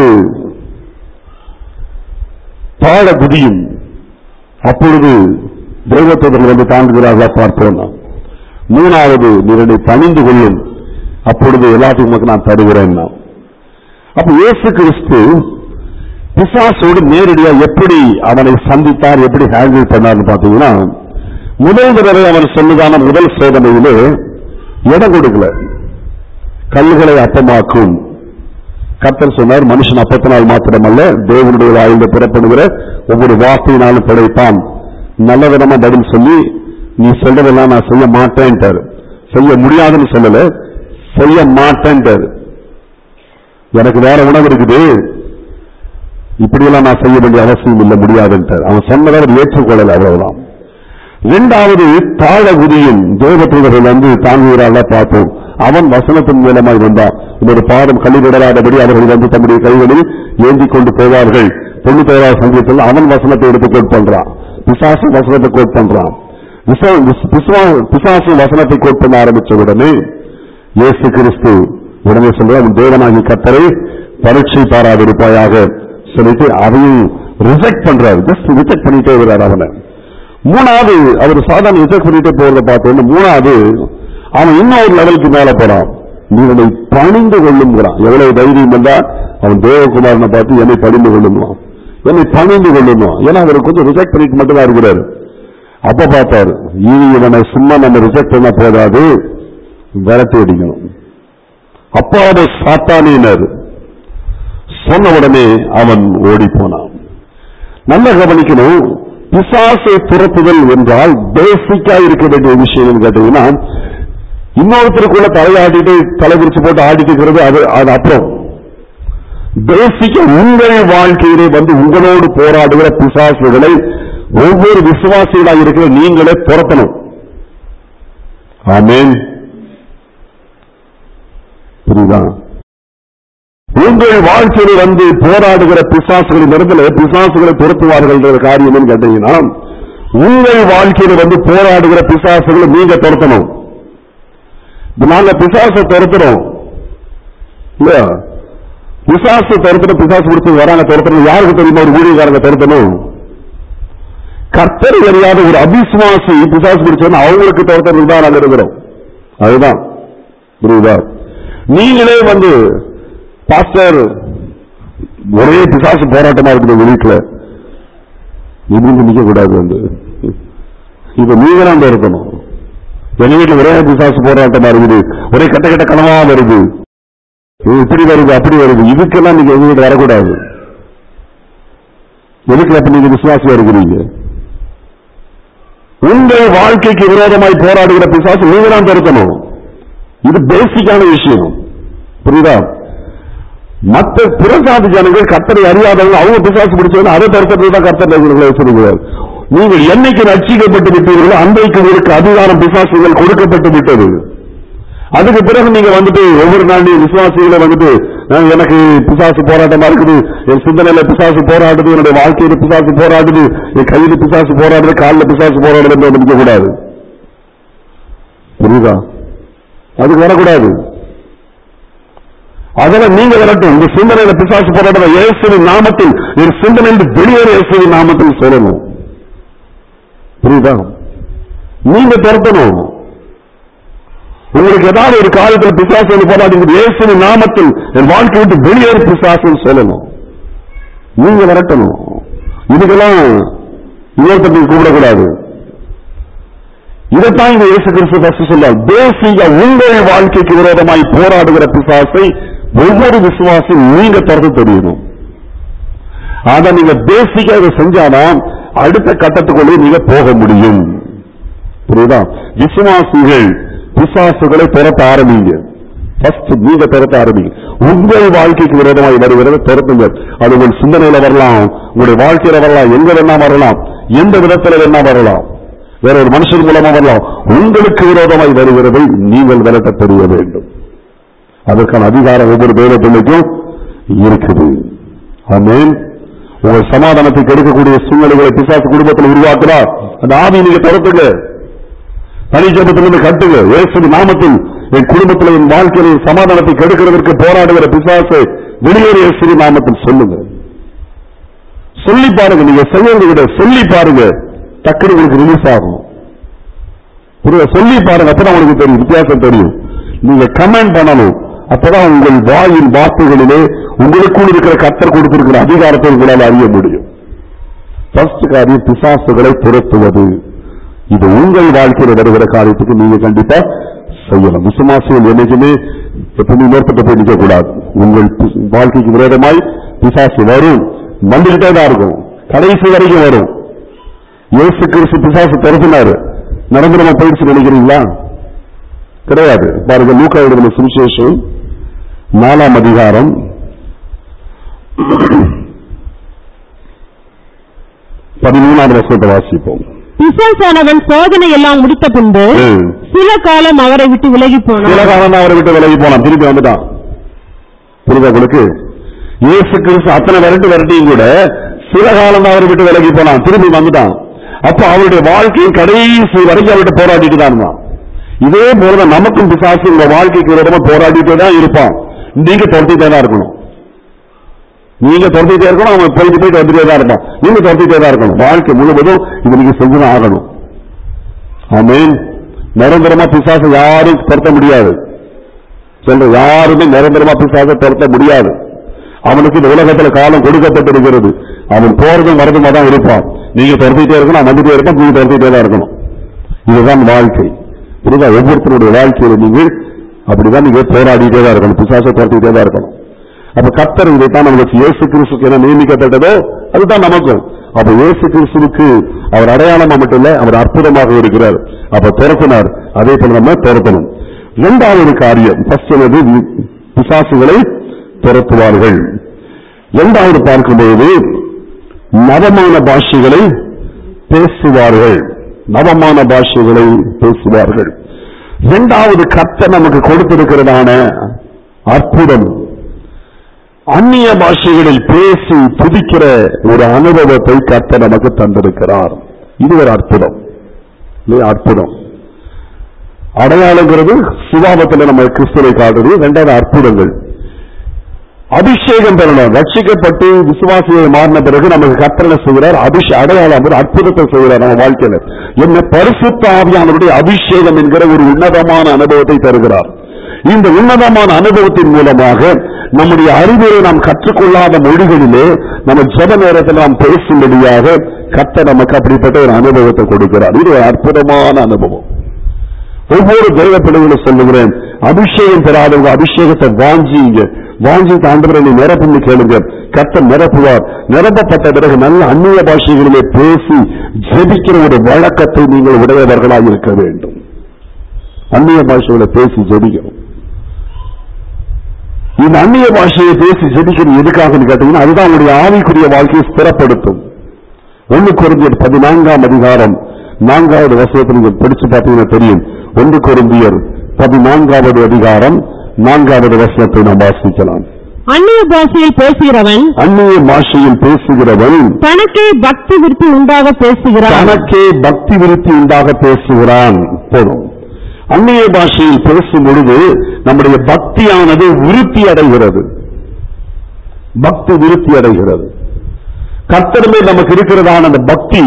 தாழ குதியும் அப்பொழுது தெய்வத்தவர்கள் வந்து தாண்டுகிறார்களா பார்ப்போம் நாம். மூணாவது நீரனை பணிந்து கொள்ளும் அப்பொழுது எல்லாத்துக்கும் உமக்கு நான் தருகிறேன் நாம். அப்ப இயேசு கிறிஸ்து பிசாசோடு நேரடியா எப்படி அவனை சந்தித்தார் எப்படி ஹேண்டில் பண்ணார்னு பாத்தீங்கன்னா முதல் தடவை அவன் சொன்னதான முதல் சோதனையிலே இடம் கொடுக்கல கல்லுகளை அப்பமாக்கும் கர்த்தர் சொன்னார் மனுஷன் அப்பத்தினால் மாத்திரமல்ல தேவனுடைய வாயிலிருந்து புறப்படுகிற ஒவ்வொரு வார்த்தையினாலும் பிழைப்பான் நல்ல விதமா பதில் சொல்லி நீ சொல்றதெல்லாம் நான் செய்ய மாட்டேன்ட்டாரு செய்ய முடியாதுன்னு சொல்லல செய்ய மாட்டேன்ட்டாரு எனக்கு வேற உணவு இருக்குது இப்படியெல்லாம் நான் செய்ய வேண்டிய அவசியம் இல்லை முடியாதுன்ட்டார் அவன் சொன்னதை அவர் ஏற்றுக்கொள்ளல அவ்வளவுதான் இரண்டாவது தாழ குதியும் தேவதூதர்கள் வந்து தாங்குகிறார்களா பார்ப்போம் அவன் வசனத்தின் மூலமாய் வந்தான் இன்னொரு பாதம் கல்லிடராதபடி அவர்கள் வந்து தம்முடைய கைகளில் ஏந்தி கொண்டு போவார்கள் தொண்ணூத்தி ஏழாவது சங்கீதத்தில் அவன் வசனத்தை எடுத்து கோட் பண்றான் பிசாசு வசனத்தை கோட் பண்றான் விச- விஸ்- பிசுவா- பிசாசு வசனத்தை கோட் பண்ண ஆரம்பிச்ச உடனே இயேசு கிறிஸ்து உடனே சொல்ற உன் தேவனாகி கத்தரை பரீட்சை பாராதிருப்பாயாக சொல்லிட்டு அதையும் ரிஜெக்ட் பண்றாரு ஜஸ்ட் ரிஜெக்ட் பண்ணிட்டே வர்றாரு அவனை மூணாவது அவர் சாதாரண ரிஜெக்ட் பண்ணிட்டே போறத பார்த்தோன்னு மூணாவது அவன் இன்னும் ஒரு லெவலுக்கு மேல போறான் நீ உன்னை பணிந்து கொள்ளுங்கிறான் எவ்வளவு தைரியம் வந்தா அவன் தேவகுமாரனை பார்த்து என்னை பணிந்து கொள்ளுமா என்னை பணிந்து கொள்ளுமா ஏன்னா அவர் கொஞ்சம் ரிஜெக்ட் பண்ணிட்டு மட்டும் தான் இருக்கிறாரு அப்ப பார்த்தாரு இனி இவனை சும்மா நம்ம ரிஜெக்ட் பண்ண போதாது விரட்டி அடிக்கணும் அப்பாவது சாத்தானினர் சொன்ன உடனே அவன் ஓடி போனான் நல்ல கவனிக்கணும் பிசாசை துரத்துதல் என்றால் பேசிக்கா இருக்க வேண்டிய விஷயம் கேட்டீங்கன்னா இன்னொருத்தருக்குள்ள தலையாடிட்டு தலை விரிச்சு போட்டு ஆடிட்டு இருக்கிறது அது அது அப்புறம் பேசிக்க உங்கள் வாழ்க்கையிலே வந்து உங்களோடு போராடுகிற பிசாசுகளை ஒவ்வொரு விசுவாசிகளாக இருக்கிற நீங்களே துரத்தணும் ஆமென் புரியுதா உங்கள் வாழ்க்கையில வந்து போராடுகிற பிசாசுகளின் இடத்துல பிசாசுகளை துரத்துவார்கள் என்ற காரியம் என்னன்னு கேட்டீங்கன்னா உங்கள் வாழ்க்கையில வந்து போராடுகிற பிசாசுகளை நீங்க துரத்தணும் இப்ப நாங்க பிசாசை துரத்துறோம் இல்லையா பிசாசு துரத்துற பிசாசு பிடிச்சு வராங்க துரத்தணும் யாருக்கு தெரியுமா ஒரு ஊழியக்காரங்க துரத்தணும் கர்த்தர் அறியாத ஒரு அபிசுவாசி பிசாசு பிடிச்சவன் அவங்களுக்கு துரத்துறதுக்கு தான் நாங்க இருக்கிறோம் அதுதான் புரியுதா நீங்களே வந்து பாஸ்டர் ஒரே பிசாசு போராட்டமா இருக்குது உங்க வீட்டுல இப்படி நிக்க கூடாது வந்து இப்ப நீங்க தான் அங்க இருக்கணும் எங்க வீட்டுல ஒரே பிசாசு போராட்டமா இருக்குது ஒரே கட்ட கட்ட கனவா வருது இது இப்படி வருது அப்படி வருது இதுக்கெல்லாம் நீங்க எங்க வீட்டு வரக்கூடாது எதுக்கு அப்ப நீங்க விசுவாசியா இருக்கிறீங்க உங்கள் வாழ்க்கைக்கு விரோதமாய் போராடுகிற பிசாசு நீங்க தான் தடுக்கணும் இது பேசிக்கான விஷயம் புரியுதா மற்ற புறசாதி ஜனங்கள் கத்தரை அறியாதவங்க அவங்க பிசாசு பிடிச்சவங்க அதை தடுக்கிறது தான் கத்தர் வச்சிருக்கிறார் நீங்கள் என்னைக்கு ரட்சிக்கப்பட்டு விட்டீர்களோ அன்றைக்கு உங்களுக்கு அதிகாரம் பிசாசுகள் கொடுக்கப்பட்டு விட்டது அதுக்கு பிறகு நீங்க வந்துட்டு ஒவ்வொரு நாளையும் விசுவாசிகளை வந்துட்டு அஹ், எனக்கு பிசாசு போராட்டமா இருக்குது என் சிந்தனையில பிசாசு போராடுது என்னுடைய வாழ்க்கையில பிசாசு போராடுது என் கையில பிசாசு போராடுது காலில் பிசாசு போராடுது என்று நினைக்க கூடாது புரியுதா அதுக்கு வரக்கூடாது அதெல்லாம் நீங்க வரட்டும் இந்த சிந்தனையில பிசாசு போராடுற இயேசுவின் நாமத்தில் என் சிந்தனையில் வெளியேற இயேசுவின் நாமத்தில் சொல்லணும் புரியுதா நீங்க துரத்தணும் உங்களுக்கு ஏதாவது ஒரு காலத்தில் பிசாசு வந்து போராடுங்க இயேசுவின் நாமத்தில் என் வாழ்க்கை விட்டு வெளியேறு பிசாசுன்னு சொல்லணும் நீங்க வரட்டணும் இதுக்கெல்லாம் இன்னொருத்தருக்கு கூப்பிடக்கூடாது இதைத்தான் இந்த இயேசு கிறிஸ்து ஃபர்ஸ்ட் சொல்றார் தேசிய உங்கள் வாழ்க்கைக்கு விரோதமாய் போராடுகிற பிசாசை ஒவ்வொரு விசுவாசியும் நீங்க திறந்து தெரியணும் ஆனா நீங்க பேசிக்கா இதை செஞ்சாதான் அடுத்த கட்டத்துக்குள்ளே நீங்க போக முடியும் புரியுதா விசுவாசிகள் பிசாசுகளை துரத்த ஆரம்பிங்க ஃபர்ஸ்ட் நீங்க துரத்த ஆரம்பிங்க உங்கள் வாழ்க்கைக்கு விரோதமாய் வருகிறத துரத்துங்க அது உங்கள் சிந்தனையில வரலாம் உங்களுடைய வாழ்க்கையில வரலாம் எங்க வேணா வரலாம் எந்த விதத்துல வேணா வரலாம் வேற ஒரு மனுஷன் மூலமா வரலாம் உங்களுக்கு விரோதமாய் வருகிறதை நீங்கள் விரட்ட தெரிய வேண்டும் அதற்கான அதிகாரம் ஒவ்வொரு தேவ பிள்ளைக்கும் இருக்குது ஆமென் உங்கள் சமாதானத்தை கெடுக்கக்கூடிய சூழ்நிலைகளை பிசாசு குடும்பத்தில் உருவாக்குறா அந்த ஆவி நீங்க துரத்துங்க தனி ஜபத்திலிருந்து கட்டுங்க இயேசு நாமத்தில் என் குடும்பத்தில் என் வாழ்க்கையில் என் சமாதானத்தை கெடுக்கிறதற்கு போராடுகிற பிசாசை வெளியேறு இயேசு நாமத்தில் சொல்லுங்க சொல்லி பாருங்க நீங்க செய்யறதை விட சொல்லி பாருங்க டக்குனு உங்களுக்கு ரிலீஸ் ஆகும் புரியுதா சொல்லி பாருங்க அப்பதான் உங்களுக்கு தெரியும் வித்தியாசம் தெரியும் நீங்க கமெண்ட் பண்ணணும் அப்பதான் உங்கள் வாயின் வார்த்தைகளிலே உங்களுக்குள் இருக்கிற கத்தர் கொடுத்திருக்கிற அதிகாரத்தை உங்களால் அறிய முடியும் ஃபர்ஸ்ட் காரியம் பிசாசுகளை துரத்துவது இது உங்கள் வாழ்க்கையில் வருகிற காரியத்துக்கு நீங்க கண்டிப்பா செய்யலாம் விசுவாசிகள் என்னைக்குமே எப்பவுமே இன்னொருத்தட்ட போய் நிற்க கூடாது உங்கள் பி- வாழ்க்கைக்கு விரோதமாய் பிசாசு வரும் வந்துகிட்டே தான் இருக்கும் கடைசி வரைக்கும் வரும் இயேசு கிறிஸ்து பிசாசு துரத்தினாரு நிரந்தரமா போயிடுச்சு நினைக்கிறீங்களா கிடையாது பாருங்க லூக்கா எழுதின சுவிசேஷம் நாலாம் அதிகாரம் பதிமூணாம் வசனத்தை வாசிப்போம் பிசாசானவன் சோதனை எல்லாம் முடித்த பின்பு ம். சில காலம் அவரை விட்டு விலகி சில போனான் காலம் தான் அவரை விட்டு விலகி போனான் திருப்பி வந்துட்டான் புரியுதா உங்களுக்கு இயேசு கிறிஸ்து அத்தனை விரட்டு விரட்டியும் கூட சில காலம் தான் அவரை விட்டு விலகி போனான் திரும்பி வந்துட்டான் அப்ப அவருடைய வாழ்க்கையின் கடைசி வரைக்கும் அவர்கிட்ட போராடிட்டு தான் இருந்தான் இதே போலதான் நமக்கும் பிசாசு உங்க வாழ்க்கைக்கு விரோதமா போராடிட்டே தான் இருப்பான் நீங்க துரத்திட்டே தான் இருக்கணும் நீங்க துரத்திட்டே இருக்கணும் அவன் போயிட்டு போயிட்டு வந்துட்டே தான் இருப்பான் நீங்க துரத்திட்டே தான் இருக்கணும் வாழ்க்கை முழுவதும் இது நீங்க செஞ்சுதான் ஆகணும் ஆமென் நிரந்தரமா பிசாசை யாரும் துரத்த முடியாது சொல்ற யாருமே நிரந்தரமா பிசாசை துரத்த முடியாது அவனுக்கு இந்த உலகத்துல காலம் கொடுக்கப்பட்டிருக்கிறது அவன் போறதும் வரதுமா தான் இருப்பான் நீங்க துரத்திட்டே இருக்கணும் அவன் வந்துட்டே இருப்பான் நீங்க துரத்திட்டே தான் இருக்கணும் இதுதான் வாழ்க்கை புரியுதா ஒவ்வொருத்தருடைய வாழ்க்கையில நீங்கள் அப்படிதான் நீங்க போராடிட்டே தான் இருக்கணும் பிசாசை துரத்திட்டே தான் இருக்கணும் அப்ப கத்தர் இதைத்தான் நமக்கு இயேசு கிறிஸ்துக்கு என்ன நியமிக்கப்பட்டதோ அதுதான் நமக்கும் அப்ப இயேசு கிறிஸ்துவுக்கு அவர் அடையாளமா மட்டும் இல்ல அவர் அற்புதமாக இருக்கிறார் அப்ப துரத்தினார் அதே போல நம்ம துரத்தணும் இரண்டாவது காரியம் ஃபர்ஸ்ட் வந்து வி- பிசாசுகளை துரத்துவார்கள் இரண்டாவது பார்க்கும்போது நவமான பாஷைகளை பேசுவார்கள் நவமான பாஷைகளை பேசுவார்கள் இரண்டாவது கர்த்தர் நமக்கு கொடுத்திருக்கிறதான அற்புதம் அந்நிய பாஷைகளில் பேசி துதிக்கிற ஒரு அனுபவத்தை கர்த்தர் நமக்கு தந்திருக்கிறார் இது ஒரு அற்புதம் இல்லையா? அற்புதம் அடையாளங்கிறது சுபாவத்தில் நம்ம கிறிஸ்துவை காட்டுறது இரண்டாவது அற்புதங்கள் அபிஷேகம் பெறணும் ரட்சிக்கப்பட்டு விசுவாசியை மாறின பிறகு நமக்கு கற்பனை செய்கிறார் அபிஷ அடையாளம் ஒரு அற்புதத்தை செய்கிறார் நம்ம வாழ்க்கையில என்ன பரிசுத்த ஆவியானவருடைய அபிஷேகம் என்கிற ஒரு உன்னதமான அனுபவத்தை தருகிறார் இந்த உன்னதமான அனுபவத்தின் மூலமாக நம்முடைய அறிவியலை நாம் கற்றுக்கொள்ளாத மொழிகளிலே நம்ம ஜெப நேரத்தில் நாம் பேசும்படியாக கர்த்தர் நமக்கு அப்படிப்பட்ட ஒரு அனுபவத்தை கொடுக்கிறார் இது ஒரு அற்புதமான அனுபவம் ஒவ்வொரு தெய்வ பிள்ளைகளும் சொல்லுகிறேன் அபிஷேகம் பெறாதவங்க அபிஷேகத்தை வாஞ்சிங்க வாஞ்சி ஆண்டவரை நீ நிரப்புன்னு கேளுங்க கர்த்தர் நிரப்புவார் நிரப்பப்பட்ட பிறகு நல்ல அந்நிய பாஷைகளிலே பேசி ஜெபிக்கிற ஒரு வழக்கத்தை நீங்கள் உடையவர்களாக இருக்க வேண்டும் அந்நிய பாஷைகளை பேசி ஜெபிக்கணும் இந்த அந்நிய பாஷையை பேசி ஜெபிக்கிறது எதுக்காகன்னு கேட்டீங்கன்னா அதுதான் உங்களுடைய ஆவிக்குரிய வாழ்க்கையை ஸ்திரப்படுத்தும் ஒன்னு குருந்தியர் பதினான்காம் அதிகாரம் நான்காவது வசனத்தை நீங்க படிச்சு பார்த்தீங்கன்னா தெரியும் ஒன்று குருந்தியர் பதினான்காவது அதிகாரம் நான்காவது வசனத்தை நாம் வாசிக்கலாம் அந்நிய பாஷையில் பேசுகிறவன் அந்நிய பாஷையில் பேசுகிறவன் தனக்கே பக்தி விருத்தி உண்டாக பேசுகிறான் தனக்கே பக்தி விருத்தி உண்டாக பேசுகிறான் போதும் அந்நிய பாஷையில் பேசும் பொழுது நம்முடைய பக்தியானது விருத்தி அடைகிறது பக்தி விருத்தி அடைகிறது கர்த்தர் மேல் நமக்கு இருக்கிறதான அந்த பக்தி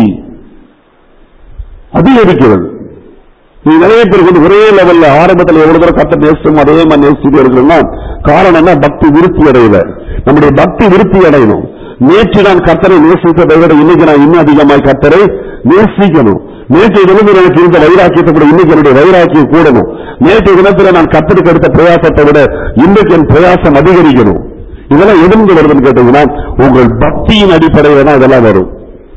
அதிகரிக்கிறது நீ நிறைய பேருக்கு வந்து ஒரே லெவல்ல ஆரம்பத்தில் எவ்வளவு தூரம் கர்த்தர் நேசிக்கும் அதே மாதிரி நேசிச்சுட்டு இருக்கிறோம்னா காரணம் என்ன பக்தி விருத்தி அடையல நம்முடைய பக்தி விருத்தி அடையணும் நேற்று நான் கர்த்தரை நேசித்ததை விட இன்னைக்கு நான் இன்னும் அதிகமாய் கர்த்தரை நேசிக்கணும் நேற்றைய தினத்தில் எனக்கு இருந்த வைராக்கியத்தை விட இன்னைக்கு என்னுடைய வைராக்கியம் கூடணும் நேற்றைய தினத்தில் நான் கர்த்தருக்கு எடுத்த பிரயாசத்தை விட இன்றைக்கு என் பிரயாசம் அதிகரிக்கணும் இதெல்லாம் எதிர்ந்து வருதுன்னு கேட்டீங்கன்னா உங்கள் பக்தியின் அடிப்படையில் தான் இதெல்லாம் வரும்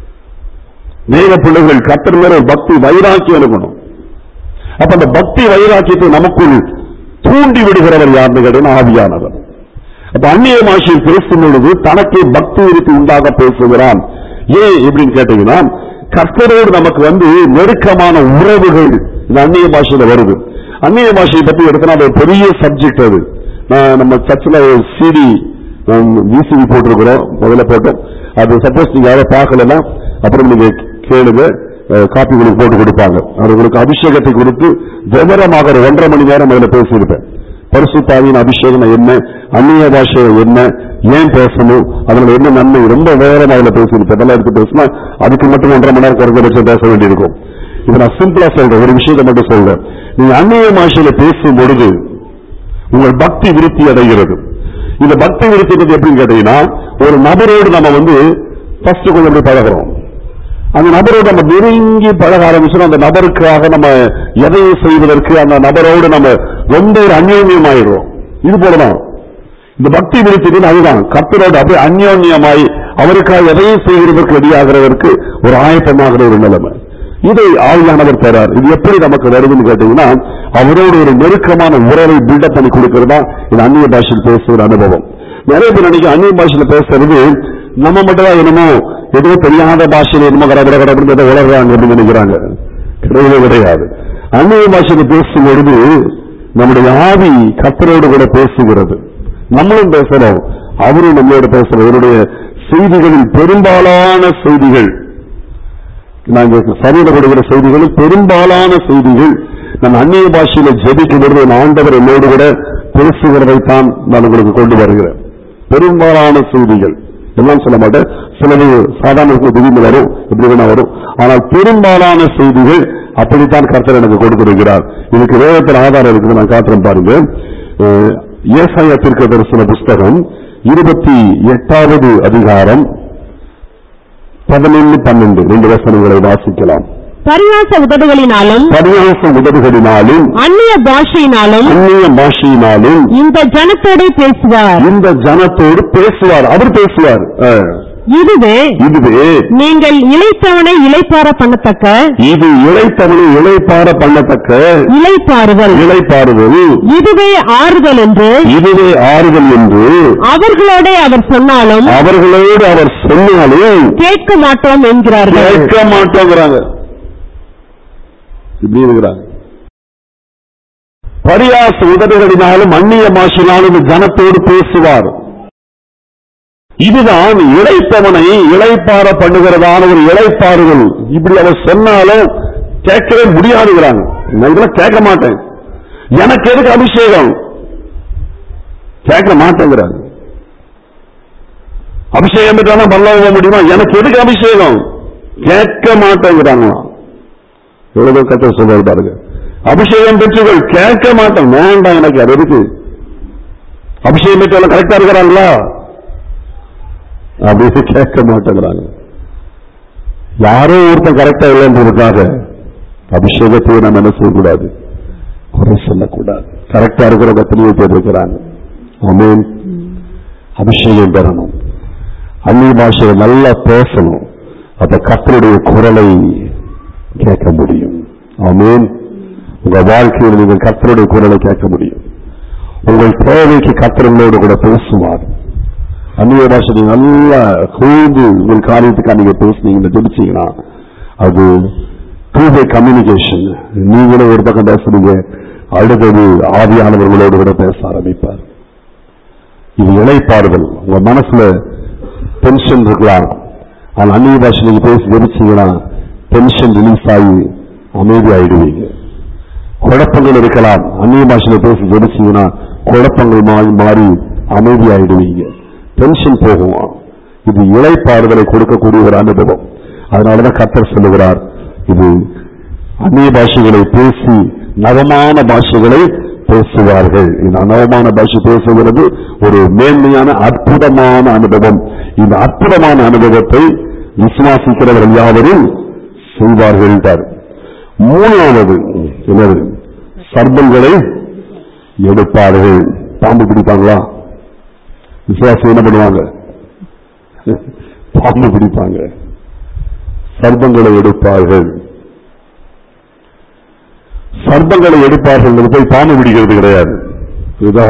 மேக பிள்ளைகள் கர்த்தர் மேல ஒரு பக்தி வைராக்கியம் இருக்கணும் அப்ப அந்த பக்தி வைராக்கியத்தை நமக்குள் தூண்டி விடுகிறவர் யாருன்னு கேட்டீங்கன்னா ஆவியானவர் அப்ப அந்நிய பாஷையில் பேசும் பொழுது தனக்கே பக்தி விருத்தி உண்டாக பேசுகிறான் ஏன் எப்படின்னு கேட்டீங்கன்னா கர்த்தரோடு நமக்கு வந்து நெருக்கமான உறவுகள் இந்த அந்நிய பாஷையில வருது அந்நிய பாஷையை பத்தி எடுத்தனா அது ஒரு பெரிய சப்ஜெக்ட் அது நான் நம்ம சர்ச்சில் சிடி விசிடி போட்டிருக்கிறோம் முதல்ல போட்டோம் அது சப்போஸ் நீங்க யாரும் பார்க்கலன்னா அப்புறம் நீங்க கேளுங்க காப்பி உங்களுக்கு போட்டு கொடுப்பாங்க அது உங்களுக்கு அபிஷேகத்தை கொடுத்து விவரமாக ஒரு ஒன்றரை மணி நேரம் அதுல பேசியிருப்பேன் பரிசுத்தாவின் அபிஷேகம் என்ன அந்நிய பாஷை என்ன ஏன் பேசணும் அதுல என்ன நன்மை ரொம்ப விவரமா அதுல பேசியிருப்பேன் இதெல்லாம் எடுத்து பேசினா அதுக்கு மட்டும் ஒன்றரை மணி நேரம் குறைஞ்சபட்சம் பேச வேண்டியிருக்கும் இப்ப நான் சிம்பிளா சொல்றேன் ஒரு விஷயத்தை மட்டும் சொல்றேன் நீங்க அந்நிய பாஷையில பேசும் பொழுது உங்கள் பக்தி விருத்தி அடைகிறது இந்த பக்தி விருத்தி எப்படின்னு கேட்டீங்கன்னா ஒரு நபரோடு நம்ம வந்து ஃபர்ஸ்ட் கொஞ்சம் எப்படி பழகிறோம் அந்த நபரோடு நம்ம நெருங்கி பழக ஆரம்பிச்சோம் அந்த நபருக்காக நம்ம எதையும் செய்வதற்கு அந்த நபரோடு நம்ம ரொம்ப ஒரு அந்யோன்யம் ஆயிடுறோம் இது போலதான் இந்த பக்தி விருத்திகள் அதுதான் கத்தரோடு அப்படியே அந்யோன்யமாய் அவருக்காக எதையும் செய்கிறதற்கு ரெடியாகிறதற்கு ஒரு ஆயத்தமாகிற ஒரு நிலைமை இதை ஆவியானவர் தரார் இது எப்படி நமக்கு வருதுன்னு கேட்டீங்கன்னா அவரோடு ஒரு நெருக்கமான உறவை பில்டப் பண்ணி கொடுக்கிறதா இது அந்நிய பாஷையில் பேசுகிற அனுபவம் நிறைய பேர் நினைக்க அந்நிய பாஷையில பேசுறது நம்ம மட்டும் தான் என்னமோ ஏதோ தெரியாத பாஷையில என்னமோ கடை கடை ஏதோ உலகிறாங்க அப்படின்னு நினைக்கிறாங்க கிடையவே கிடையாது அந்நிய பாஷையில பேசும் பொழுது நம்முடைய ஆவி கத்தரோடு கூட பேசுகிறது நம்மளும் பேசுறோம் அவரும் நம்மளோட பேசுறோம் இவருடைய செய்திகளில் பெரும்பாலான செய்திகள் நாங்க சரீர கொடுக்கிற செய்திகளில் பெரும்பாலான செய்திகள் நான் அந்நிய பாஷையில ஜெபிக்கும் பொழுது என் ஆண்டவர் என்னோடு கூட பேசுகிறதை தான் நான் உங்களுக்கு கொண்டு வருகிறேன் பெரும்பாலான செய்திகள் எல்லாம் சொல்ல மாட்டேன் சிலது சாதாரண திடீர்னு வரும் எப்படி வேணா வரும் ஆனால் பெரும்பாலான செய்திகள் அப்படித்தான் கர்த்தர் எனக்கு கொடுத்திருக்கிறார் இதுக்கு வேதத்தில் ஆதாரம் இருக்குது நான் காட்டுறேன் பாருங்க அஹ், ஏசாயா தீர்க்க தரிசன புஸ்தகம் இருபத்தி எட்டாவது அதிகாரம் பதினொன்று பன்னெண்டு ரெண்டு வசனங்களை வாசிக்கலாம் பரியாச உதடுகளினாலும் பரியாச உதடுகளினாலும் அந்நிய பாஷையினாலும் அந்நிய பாஷையினாலும் இந்த ஜனத்தோடே பேசுவார் இந்த ஜனத்தோடு பேசுவார் அவர் பேசுவார் அஹ், இதுவே இதுவே நீங்கள் இளைத்தவனை இளைப்பார பண்ணத்தக்க இது இளைத்தவனை இளைப்பார பண்ணத்தக்க இளைப்பாறுதல் இளைப்பாறுதல் இதுவே ஆறுதல் என்று இதுவே ஆறுதல் என்று அவர்களோட அவர் சொன்னாலும் அவர்களோடு அவர் சொன்னாலும் கேட்க மாட்டோம் என்கிறார்கள் கேட்க மாட்டோங்கிறாங்க இப்படி இருக்கிறாங்க பரியாச உதடுகளினாலும் அந்நிய மாசினாலும் ஜனத்தோடு பேசுவார் இதுதான் இளைத்தவனை இளைப்பார பண்ணுகிறதான ஒரு இளைப்பாறுதல் இப்படி அவர் சொன்னாலும் கேட்கவே முடியாதுங்கிறாங்க நான் இதெல்லாம் கேட்க மாட்டேன் எனக்கு எதுக்கு அபிஷேகம் கேட்க மாட்டேங்கிறாங்க அபிஷேகம் பெற்றாலும் பரலோகம் போக முடியுமா எனக்கு எதுக்கு அபிஷேகம் கேட்க மாட்டேங்கிறாங்களாம் எவ்வளவு கத்த சொல்றாரு பாருங்க அபிஷேகம் பெற்றுகள் கேட்க மாட்டேன் வேண்டாம் எனக்கு அது இருக்கு அபிஷேகம் பெற்றவங்க கரெக்டா இருக்கிறாங்களா அப்படின்னு கேட்க மாட்டேங்கிறாங்க யாரோ ஒருத்தன் கரெக்டா இல்லைன்றதுக்காக அபிஷேகத்தை நம்ம என்ன செய்யக்கூடாது குறை சொல்லக்கூடாது கரெக்டா இருக்கிற எத்தனையோ பேர் இருக்கிறாங்க ஆமென் அபிஷேகம் பெறணும் அந்நிய பாஷையை நல்லா பேசணும் அப்ப கத்தருடைய குரலை கேட்க முடியும் ஆமென் உங்க வாழ்க்கையில் நீங்கள் கத்தருடைய குரலை கேட்க முடியும் உங்கள் தேவைக்கு கத்தர்களோடு கூட பேசுவார் அந்நிய பாஷை நீங்க நல்லா கூர்ந்து உங்கள் காரியத்துக்காக நீங்க பேசுனீங்க ஜெபிச்சீங்கன்னா அது டூ வே கம்யூனிகேஷன் நீங்களும் ஒரு பக்கம் பேசுறீங்க அடுத்தது ஆவியானவர்களோடு கூட பேச ஆரம்பிப்பார் இது இணைப்பாறுதல் உங்க மனசுல டென்ஷன் இருக்கலாம் ஆனா அந்நிய பாஷை நீங்க பேசி ஜெபிச்சீங்கன்னா டென்ஷன் ரிலீஸ் ஆகி அமைதி ஆயிடுவீங்க குழப்பங்கள் இருக்கலாம் அந்நிய பாஷையில பேசி ஜெபிச்சீங்கன்னா குழப்பங்கள் மாறி மாறி அமைதி ஆயிடுவீங்க டென்ஷன் போகும் இது இளைப்பாறுதலை கொடுக்கக்கூடிய ஒரு அனுபவம் அதனாலதான் கத்தர் சொல்லுகிறார் இது அந்நிய பாஷைகளை பேசி நவமான பாஷைகளை பேசுவார்கள் இந்த நவமான பாஷை பேசுகிறது ஒரு மேன்மையான அற்புதமான அனுபவம் இந்த அற்புதமான அனுபவத்தை விசுவாசிக்கிறவர்கள் யாவரும் செய்வார்கள் என்றார். மூணாவது என்னது சர்பங்களை எடுப்பார்கள் பாம்பு பிடிப்பாங்களா விசுவாசம் என்ன பண்ணுவாங்க பாம்பு பிடிப்பாங்க சர்ப்பங்களை எடுப்பார்கள் சர்ப்பங்களை எடுப்பார்கள் போய் பாம்பு பிடிக்கிறது கிடையாது இதுதா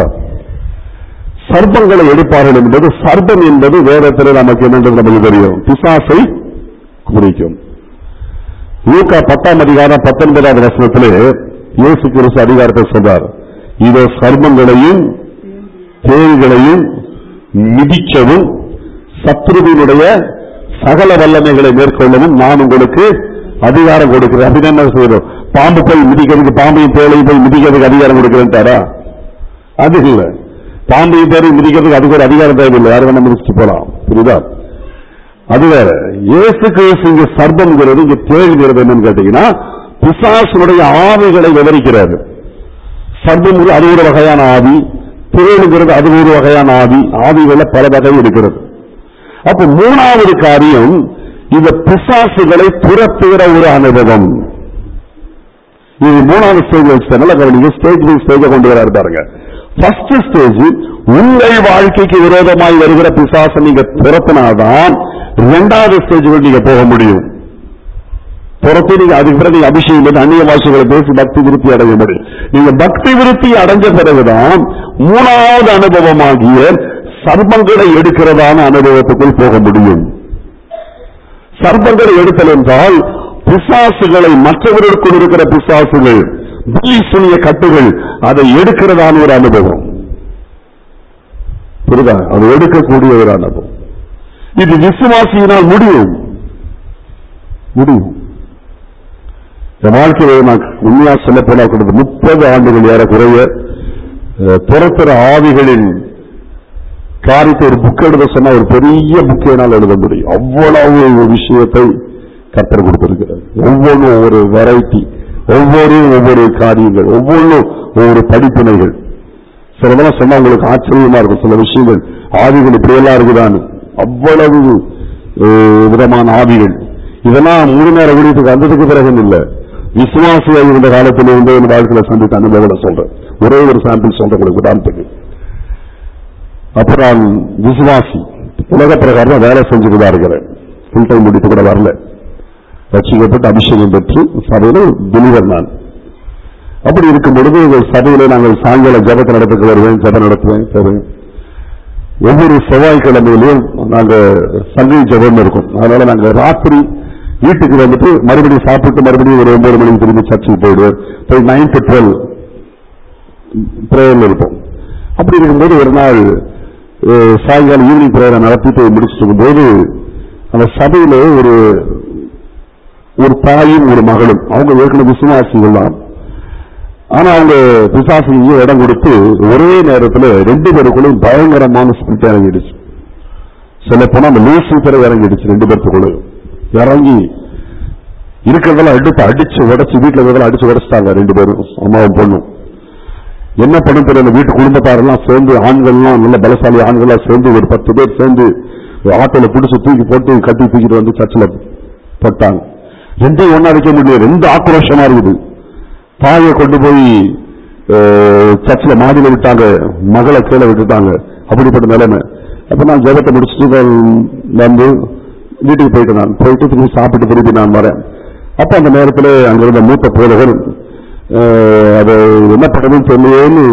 சர்ப்பங்களை எடுப்பார்கள் என்பது சர்ப்பம் என்பது வேதத்தில் நமக்கு என்னன்றது நமக்கு தெரியும் பிசாசை குறிக்கும் லூக்கா பத்தாம் அதிகாரம் பத்தொன்பதாவது வசனத்திலே இயேசு கிறிஸ்து அதிகாரத்தை சொல்றார் இதோ சர்மங்களையும் தேள்களையும் மிதிக்கவும் சத்ருவினுடைய சகல வல்லமைகளை மேற்கொள்ளவும் நான் உங்களுக்கு அதிகாரம் கொடுக்கிறேன் அப்படின்னு என்ன செய்யறோம் பாம்பு போய் மிதிக்கிறதுக்கு பாம்பையும் தேளையும் போய் மிதிக்கிறதுக்கு அதிகாரம் கொடுக்கிறேன்ட்டாரா அது இல்ல பாம்பையும் தேளையும் மிதிக்கிறதுக்கு அதுக்கு ஒரு அதிகாரம் தேவையில்லை யாரும் வேணா மிதிச்சுட்டு போலாம் புரியுதா அது வேற இயேசு கிறிஸ்து இங்க சர்ப்பம்ங்கிறது இங்க தேள்கிறது என்னன்னு கேட்டீங்கன்னா பிசாசுடைய ஆவிகளை விவரிக்கிறாரு சர்ப்பம் அது ஒரு வகையான ஆவி தேளுங்கிறது அது ஒரு வகையான ஆவி ஆவிகள பல வகை இருக்கிறது அப்ப மூணாவது காரியம் இந்த பிசாசுகளை துரத்துகிற ஒரு அனுபவம் இது மூணாவது ஸ்டேஜ் வச்சுனால கவனிங்க ஸ்டேஜ் பை ஸ்டேஜ கொண்டு வராரு பாருங்க ஃபர்ஸ்ட் ஸ்டேஜ் உங்கள் வாழ்க்கைக்கு விரோதமாய் வருகிற பிசாசை நீங்க துரத்தினாதான் இரண்டாவது ஸ்டேஜுக்கு நீங்க போக முடியும் துரத்தி நீங்க அதுக்கு பிறகு நீங்க அபிஷேகம் பண்ணி அந்நிய பாஷைகளை பேசி பக்தி விருத்தி அடைய முடியும் நீங்க பக்தி விருத்தி அடைஞ்ச பிறகுதான் மூணாவது அனுபவமாகிய சர்ப்பங்களை எடுக்கிறதான அனுபவத்துக்குள் போக முடியும் சர்ப்பங்களை எடுத்தல் என்றால் பிசாசுகளை மற்றவர்களுக்குள் இருக்கிற பிசாசுகள் புலி சுனிய கட்டுகள் அதை எடுக்கிறதான ஒரு அனுபவம் புரியுதா அதை எடுக்கக்கூடிய ஒரு அனுபவம் இது விசுவாசியினால் முடியும் முடியும் என் வாழ்க்கையில் நான் உண்மையா சொல்ல போனா கூட முப்பது ஆண்டுகள் ஏறக்குறைய அஹ், துரத்துற ஆவிகளின் காரியத்தை ஒரு புக் எழுத சொன்னா ஒரு பெரிய புக் என்னால் எழுத முடியும் அவ்வளவு ஒரு விஷயத்தை கத்தர் கொடுத்திருக்கிறார் ஒவ்வொன்றும் ஒவ்வொரு வெரைட்டி ஒவ்வொரு ஒவ்வொரு காரியங்கள் ஒவ்வொன்றும் ஒவ்வொரு படிப்பினைகள் சிலதெல்லாம் சொன்னா உங்களுக்கு ஆச்சரியமா இருக்கும் சில விஷயங்கள் ஆவிகள் இப்படியெல்லாம் இருக்குதான்னு அவ்வளவு அஹ், விதமான ஆவிகள் இதெல்லாம் மூணு நேர ஊழியத்துக்கு வந்ததுக்கு பிறகு இல்ல விசுவாசியாக இருந்த காலத்தில் இருந்து என் வாழ்க்கையில சந்தித்த அனுபவங்களை சொல்றேன் ஒரே ஒரு சாம்பிள் சொல்றேன் உங்களுக்கு உதாரணத்துக்கு அப்ப நான் விசுவாசி உலக பிரகாரம் வேலை செஞ்சுட்டு தான் இருக்கிறேன் ஃபுல் டைம் முடித்து கூட வரல ரட்சிக்கப்பட்டு அபிஷேகம் பெற்று சபையில பிலிவர் நான் அப்படி இருக்கும் பொழுது சபையில நாங்கள் சாயங்கால ஜபத்தை நடத்துக்கு வருவேன் ஜபம் நடத்துவேன் போவேன் ஒவ்வொரு செவ்வாய்க்கிழமையிலையும் நாங்க சங்கை ஜபம் இருக்கும் அதனால நாங்க ராத்திரி வீட்டுக்கு வந்துட்டு மறுபடியும் சாப்பிட்டு மறுபடியும் ஒரு ஒன்பது மணிக்கு திரும்பி சர்ச்சுக்கு போயிடுவேன் போய் நைன் டு டுவெல் பிரேயர்ல இருப்போம் அப்படி இருக்கும்போது ஒரு நாள் அஹ், சாயங்காலம் ஈவினிங் பிரேயரை நடத்திட்டு முடிச்சுட்டு இருக்கும்போது அந்த சபையில ஒரு ஒரு தாயும் ஒரு மகளும் அவங்க ஏற்கனவே விசுவாசிகள் தான் ஆனா அவங்க பிசாசிக்கு இடம் கொடுத்து ஒரே நேரத்துல ரெண்டு பேருக்குள்ளும் பயங்கரமான ஸ்பிரிட் இறங்கிடுச்சு சொல்ல போனா அந்த லூசிஃபரை இறங்கிடுச்சு ரெண்டு பேருக்குள்ள இறங்கி இருக்கிறதெல்லாம் எடுத்து அடிச்சு உடைச்சு வீட்டுல இருக்கிறதெல்லாம் அடிச்சு உடைச்சிட்டாங்க ரெண்டு பேரும் அம்மாவும் பொண்ணும் என்ன பண்ணும் தெரியல வீட்டு குடும்பத்தாரெல்லாம் சேர்ந்து ஆண்கள்லாம் நல்ல பலசாலி ஆண்கள்லாம் சேர்ந்து ஒரு பத்து பேர் சேர்ந்து ஒரு ஆட்டோல பிடிச்சு தூக்கி போட்டு கட்டி தூக்கிட்டு வந்து சர்ச்சில் போட்டாங்க ரெண்டையும் ஒண்ணா வைக்க முடியல ரெண்டு ஆக்ரோஷமா இருக்குது தாயை கொண்டு போய் அஹ், சர்ச்சில் மாடியில விட்டாங்க மகளை கீழே விட்டுட்டாங்க அப்படிப்பட்ட நிலைமை அப்ப நான் ஜெபத்தை முடிச்சுட்டு நான் வந்து வீட்டுக்கு போயிட்டு நான் போயிட்டு திரும்பி சாப்பிட்டு திரும்பி நான் வரேன் அப்ப அந்த நேரத்தில் அங்க இருந்த மூத்த போதகர் அஹ், அது என்ன பண்ணணும்னு தெரியலேன்னு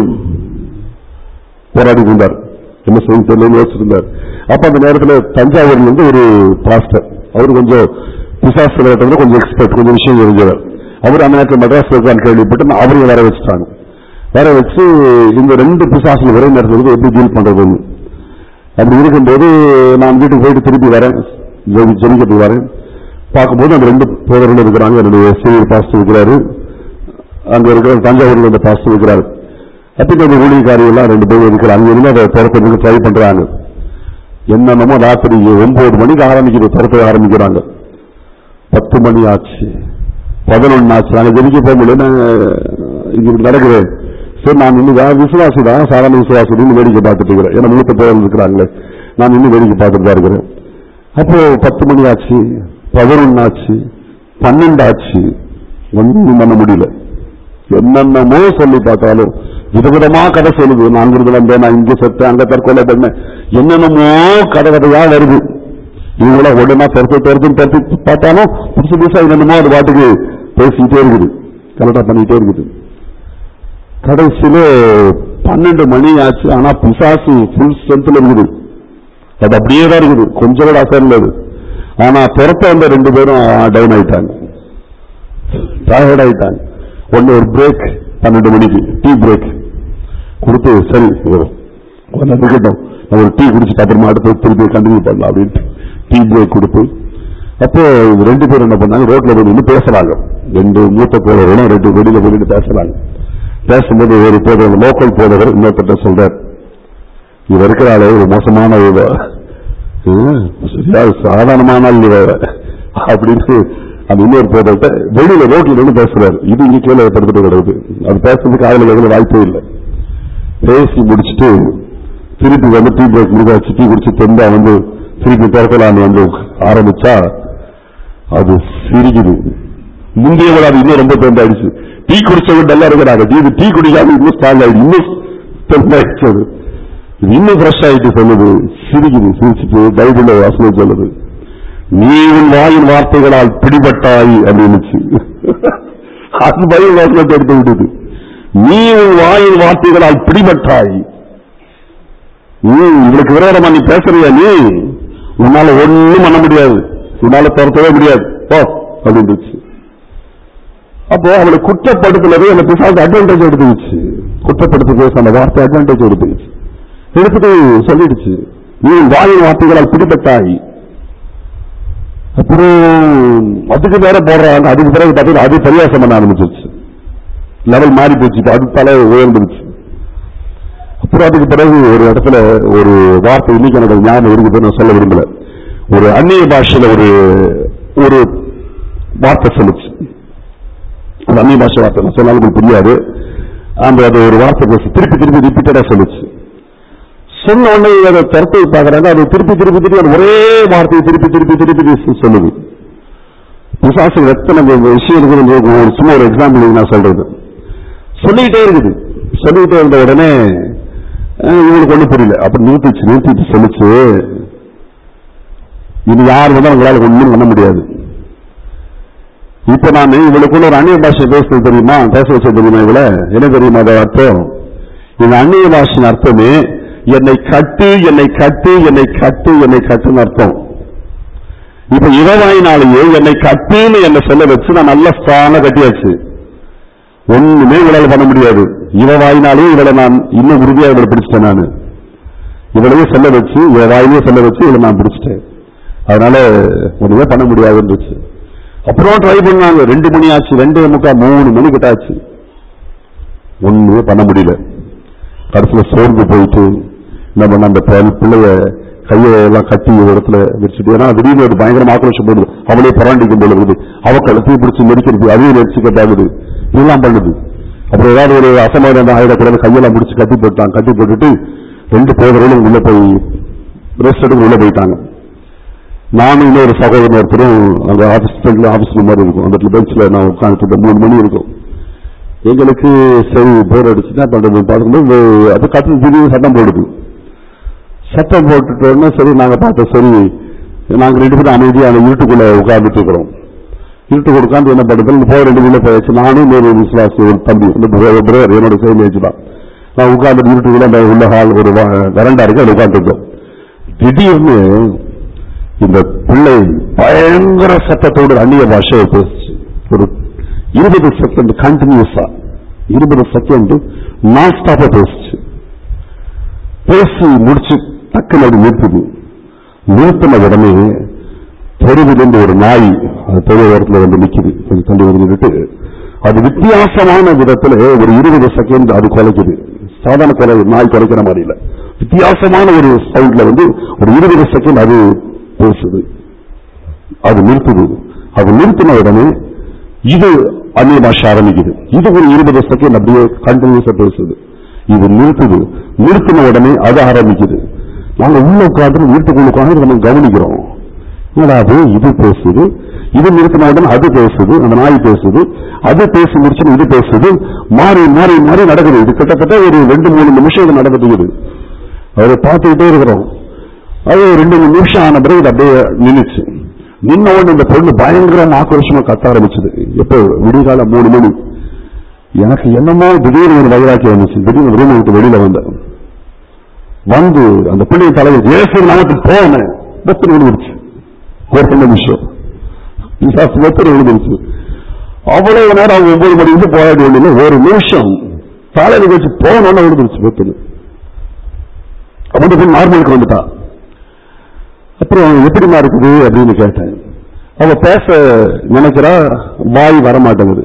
போராடி இருந்தார் என்ன செய்ய தெரியலன்னு யோசிச்சிருந்தார் அப்ப அந்த நேரத்துல தஞ்சாவூர்ல இருந்து ஒரு பாஸ்டர் அவர் கொஞ்சம் பிசாசு விளையாட்டுல கொஞ்சம் எக்ஸ்பர்ட் கொஞ்சம் விஷயம் தெரிஞ்சவர் அவர் அந்த நேரத்தில் மெட்ராஸ் இருக்கான்னு கேள்விப்பட்டு நான் அவரையும் வர வச்சுட்டாங்க வர வச்சு இந்த ரெண்டு பிசாசுல ஒரே நேரத்தில் இருந்து எப்படி டீல் பண்றதுன்னு அப்படி இருக்கும்போது நான் வீட்டுக்கு போயிட்டு திருப்பி வரேன் ஜெபி- ஜெபிக்கிறதுக்கு வரேன் பார்க்கும்போது அந்த ரெண்டு போதர்கள் இருக்கிறாங்க என்னுடைய சீனியர் பாஸ்டர் இருக்கிறாரு அங்க இருக்கிற தஞ்சாவூர்ல இருந்த பாஸ்டர் இருக்கிறாரு அப்ப இந்த ஊழியக்காரி எல்லாம் ரெண்டு பேரும் இருக்கிறாங்க அங்க இருந்து அதை துரத்துறதுக்கு ட்ரை பண்றாங்க என்னென்னமோ ராத்திரி ஒன்பது மணிக்கு ஆரம்பிக்குது துரத்த ஆரம்பிக்கிறாங்க பத்து மணி ஆச்சு பதினொன்னு ஆச்சு நாங்க ஜெபிக்க போக முடியல நாங்க இங்க இப்படி நடக்குது சரி நான் இன்னும் வேற விசுவாசி தான் சாதாரண விசுவாசி இன்னும் வேடிக்கை பார்த்துட்டு இருக்கிறேன் ஏன்னா மூத்த பேர் இருக்கிறாங்களே நான் இன்னும் வேடிக்கை பார்த்துட்டு தான் இருக்கிறேன் அப்போ பத்து மணி ஆச்சு பதினொன்னு ஆச்சு பன்னெண்டு ஆச்சு ஒன்றும் பண்ண முடியல என்னென்னமோ சொல்லி பார்த்தாலும் விதவிதமா கதை சொல்லுது நான் அங்கிருந்து வந்தேன் நான் இங்க செத்தேன் அங்க தற்கொலை பண்ணேன் என்னென்னமோ கதை கதையா வருது இவங்கள உடனே பெருத்து பெருத்து பெருத்து பார்த்தாலும் புதுசு புதுசா என்னென்னமோ அது பாட்டுக்கு பேசிக்கிட்டே இருக்குது கரெக்டா பண்ணிட்டே இருக்குது கடைசியில பன்னெண்டு மணி ஆச்சு ஆனா பிசாசு ஃபுல் ஸ்ட்ரென்த்ல இருக்குது அது அப்படியே தான் இருக்குது கொஞ்சம் கூட அசையல அது ஆனா துரத்த வந்த ரெண்டு பேரும் டவுன் ஆயிட்டாங்க டயர்ட் ஆயிட்டாங்க ஒன்னு ஒரு பிரேக் பன்னெண்டு மணிக்கு டீ பிரேக் கொடுத்து சரி ஒரு கொஞ்சம் இருக்கட்டும் நம்ம ஒரு டீ குடிச்சிட்டு அப்புறமா அடுத்து திருப்பி கண்டினியூ பண்ணலாம் அப்படின்ட்டு டீ பிரேக் கொடுத்து அப்போ இது ரெண்டு பேரும் என்ன பண்ணாங்க ரோட்ல போய் நின்று பேசுறாங்க ரெண்டு மூத்த போதவர்களும் ரெண்டு வெளியில போய் நின்று பேசுறாங்க பேசும்போது ஒரு போதவர் லோக்கல் போதவர் இன்னொருத்தட்ட சொல்றார் இவ இருக்கிறாளே ஒரு மோசமான இவ ஹம், சரியா சாதாரணமான ஆள் இவ அப்படின்னு அந்த இன்னொரு போதவர்கிட்ட வெளியில ரோட்ல நின்று பேசுறாரு இது இங்க கீழே படுத்துட்டு கிடக்குது அது பேசுறதுக்கு ஆளுங்க எதுவும் வாய்ப்பே இல்லை பேசி முடிச்சுட்டு திருப்பி வந்து டீ பிரேக் முடிவாச்சு டீ குடிச்சு தெந்தா வந்து திருப்பி திறக்கலான்னு வந்து ஆரம்பிச்சா அது சிரிக்குது முந்தைய விட அது இன்னும் ரொம்ப தெண்டாயிடுச்சு டீ குடிச்சவங்க நல்லா இருக்கிறாங்க டீ டீ குடிக்காம இன்னும் ஸ்ட்ராங் ஆயிடுச்சு இன்னும் தெண்டாயிடுச்சு அது இது இன்னும் ஃப்ரெஷ் ஆயிட்டு சொல்லுது சிரிக்குது சிரிச்சுட்டு பைபிள்ல வாசனை சொல்லுது நீ உன் வாயின் வார்த்தைகளால் பிடிபட்டாய் அப்படின்னுச்சு அது பைபிள் வாசனத்தை எடுத்து விடுது நீ உன் வாயின் வார்த்தைகளால் பிடிபட்டாய் நீ இவளுக்கு விரோதமா நீ பேசுறியா நீ உன்னால ஒண்ணும் பண்ண முடியாது உன்னால துரத்தவே முடியாது ஓ அப்படின்னுச்சு அப்போ அவளை குற்றப்படுத்துனது அந்த பிசாசு அட்வான்டேஜ் எடுத்துக்கிச்சு குற்றப்படுத்த பேச அந்த வார்த்தை அட்வான்டேஜ் எடுத்துக்கிச்சு எடுத்துட்டு சொல்லிடுச்சு நீ உன் வாயின் வார்த்தைகளால் பிடிபட்டாய் அப்புறம் அதுக்கு வேற போடுறாங்க அதுக்கு பிறகு பார்த்தீங்கன்னா அது பரியாசம் பண்ண ஆரம்பிச்சிருச்சு லெவல் மாறி போச்சு இப்ப அது தலை உயர்ந்துருச்சு அப்புறம் அதுக்கு பிறகு ஒரு இடத்துல ஒரு வார்த்தை இன்னைக்கு எனக்கு ஞாபகம் இருக்குது நான் சொல்ல விரும்பல ஒரு அந்நிய பாஷையில ஒரு ஒரு வார்த்தை சொல்லுச்சு அந்த அந்நிய பாஷை வார்த்தை நான் சொன்னாலும் உங்களுக்கு புரியாது அந்த அது ஒரு வார்த்தை பேசு திருப்பி திருப்பி ரிப்பீட்டடா சொல்லுச்சு சொன்ன உடனே அதை திறத்தை பார்க்கறாங்க அது திருப்பி திருப்பி திருப்பி அது ஒரே வார்த்தையை திருப்பி திருப்பி திருப்பி திருப்பி சொல்லுது பிசாசு எத்தனை விஷயம் இருக்குது ஒரு சும்மா ஒரு எக்ஸாம்பிள் நான் சொல்றது சொல்லிக்கிட்டே இருக்குது சொல்லிக்கிட்டே இருந்த உடனே அஹ், இவங்களுக்கு ஒண்ணும் புரியல அப்ப நிறுத்திச்சு நிறுத்திட்டு சொல்லிச்சு இது யார் வந்தாலும் உங்களால ஒண்ணும் பண்ண முடியாது இப்ப நான் இவளுக்குள்ள ஒரு அந்நிய பாஷை பேசுறது தெரியுமா பேச வச்சது தெரியுமா இவள என்ன தெரியுமா அதோட அர்த்தம் இந்த அந்நிய பாஷையின் அர்த்தமே என்னை கட்டு என்னை கட்டு என்னை கட்டு என்னை கட்டுன்னு அர்த்தம் இப்ப இரவாயினாலேயே என்னை கட்டுன்னு என்ன சொல்ல வச்சு நான் நல்ல ஸ்ட்ராங்கா கட்டியாச்சு ஒண்ணுமே இவளால பண்ண முடியாது இவ வாயினாலே இவளை நான் இன்னும் உறுதியா இவளை பிடிச்சிட்டேன் நான் இவளையே சொல்ல வச்சு இவ வாயிலேயே சொல்ல வச்சு இவளை நான் பிடிச்சிட்டேன் அதனால ஒண்ணுமே பண்ண முடியாதுன்றுச்சு அப்புறம் ட்ரை பண்ணாங்க ரெண்டு மணி ஆச்சு ரெண்டு முக்கா மூணு மணி கிட்ட ஆச்சு ஒண்ணுமே பண்ண முடியல கடைசியில சோர்ந்து போயிட்டு என்ன பண்ண அந்த பி- பிள்ளைய கையை எல்லாம் கட்டி ஒரு இடத்துல வச்சுட்டு ஏன்னா திடீர்னு ஒரு பயங்கரமா ஆக்ரோஷம் போடுது அவளே பராண்டிக்கும் போல இருக்குது அவ கழுத்தையும் பிடிச்சி நெரிக்கிறது அதையும் நெரிச்சு கட்டாகுது இதெல்லாம் பண்ணுது அப்புறம் ஏதாவது ஒரு அசமாதானம் ஆயிடக்கூடாது கையெல்லாம் பிடிச்சி கட்டி போட்டாங்க கட்டி போட்டுட்டு ரெண்டு பேர்களும் உள்ள போய் ரெஸ்ட் எடுக்க உள்ள போயிட்டாங்க நானும் இன்னொரு சகோதரன் ஒருத்தரும் அங்க ஆபீஸ் ஃப்ரெண்ட்ல ஆபீஸ் மாதிரி இருக்கும் அந்த பெஞ்சில் நான் உட்காந்துட்டு மூணு மணி இருக்கும் எங்களுக்கு சரி போர் அடிச்சு என்ன பண்றது பார்க்கும்போது அது கத்து திடீர்னு சட்டம் போடுது சட்டம் போட்டுட்ட உடனே சரி நாங்க பார்த்தோம் சரி நாங்க ரெண்டு பேரும் அமைதியா அந்த இருட்டுக்குள்ள உட்கார்ந்துட்டு இருக்கிறோம் இருட்டுக்குள்ள உட்கார்ந்து என்ன பண்றது போய் ரெண்டு பேரும் போயாச்சு நானும் இன்னொரு விசுவாசி ஒரு தம்பி இந்த பிரதர் என்னோட சேர்ந்து வச்சு தான் நான் உட்கார்ந்து இருட்டுக்குள்ள அந்த உள்ள ஹால் ஒரு வரண்டா இருக்கு அதில் உட்காந்துருக்கோம் திடீர்னு இந்த பிள்ளை பயங்கர சத்தத்தோடு அந்நிய பாஷையை பேசுச்சு ஒரு இருபது செகண்ட் கண்டினியூஸா இருபது செகண்ட் நான் ஸ்டாப்பா பேசுச்சு பேசி முடிச்சு டக்குன்னு அது நிறுத்துது நிறுத்தின உடனே தெருவிலிருந்து ஒரு நாய் அது தெரு ஓரத்துல வந்து நிக்குது கொஞ்சம் தள்ளி வந்துட்டு அது வித்தியாசமான விதத்துல ஒரு இருபது செகண்ட் அது குலைக்குது சாதாரண குலை நாய் குலைக்கிற மாதிரி இல்ல வித்தியாசமான ஒரு சவுண்ட்ல வந்து ஒரு இருபது செகண்ட் அது பேசுது அது நிறுத்துது அது நிறுத்தின உடனே இது அந்நிய பாஷை ஆரம்பிக்குது இது ஒரு இருபது செகண்ட் அப்படியே கண்டினியூஸா பேசுது இது நிறுத்துது நிறுத்தின உடனே அது ஆரம்பிக்குது நாங்க உள்ள உட்காந்து வீட்டுக்குள்ள உட்காந்து நம்ம கவனிக்கிறோம் என்னடா அது இது பேசுது இது நிறுத்தின உடனே அது பேசுது அந்த நாய் பேசுது அது பேசி முடிச்சு இது பேசுது மாறி மாறி மாறி நடக்குது இது கிட்டத்தட்ட ஒரு ரெண்டு மூணு நிமிஷம் இது நடந்துட்டு இருக்குது அதை பார்த்துக்கிட்டே இருக்கிறோம் அது ஒரு ரெண்டு மூணு நிமிஷம் ஆன பிறகு இது அப்படியே நின்னுச்சு நின்ன உடனே இந்த பொண்ணு பயங்கரமா ஆக்ரோஷமா கத்த ஆரம்பிச்சது எப்போ விடிகால மூணு மணி எனக்கு என்னமோ திடீர்னு ஒரு வைராக்கி வந்துச்சு திடீர்னு ரூம் விட்டு வெளியில வந்தேன் வந்து அந்த பிள்ளைய தலைவர் இயேசு நமக்கு போனேன் பத்து விழுந்துருச்சு ஒரு ரெண்டு நிமிஷம் பிசாசு பத்து விழுந்துருச்சு அவ்வளவு நேரம் அவங்க ஒன்பது மணிக்கு போராட வேண்டியது ஒரு நிமிஷம் தலையில வச்சு போனோன்னு விழுந்துருச்சு பத்து அப்படி நார்மலுக்கு வந்துட்டா அப்புறம் எப்படிமா இருக்குது அப்படின்னு கேட்டேன் அவ பேச நினைக்கிறா வாய் வர மாட்டேங்குது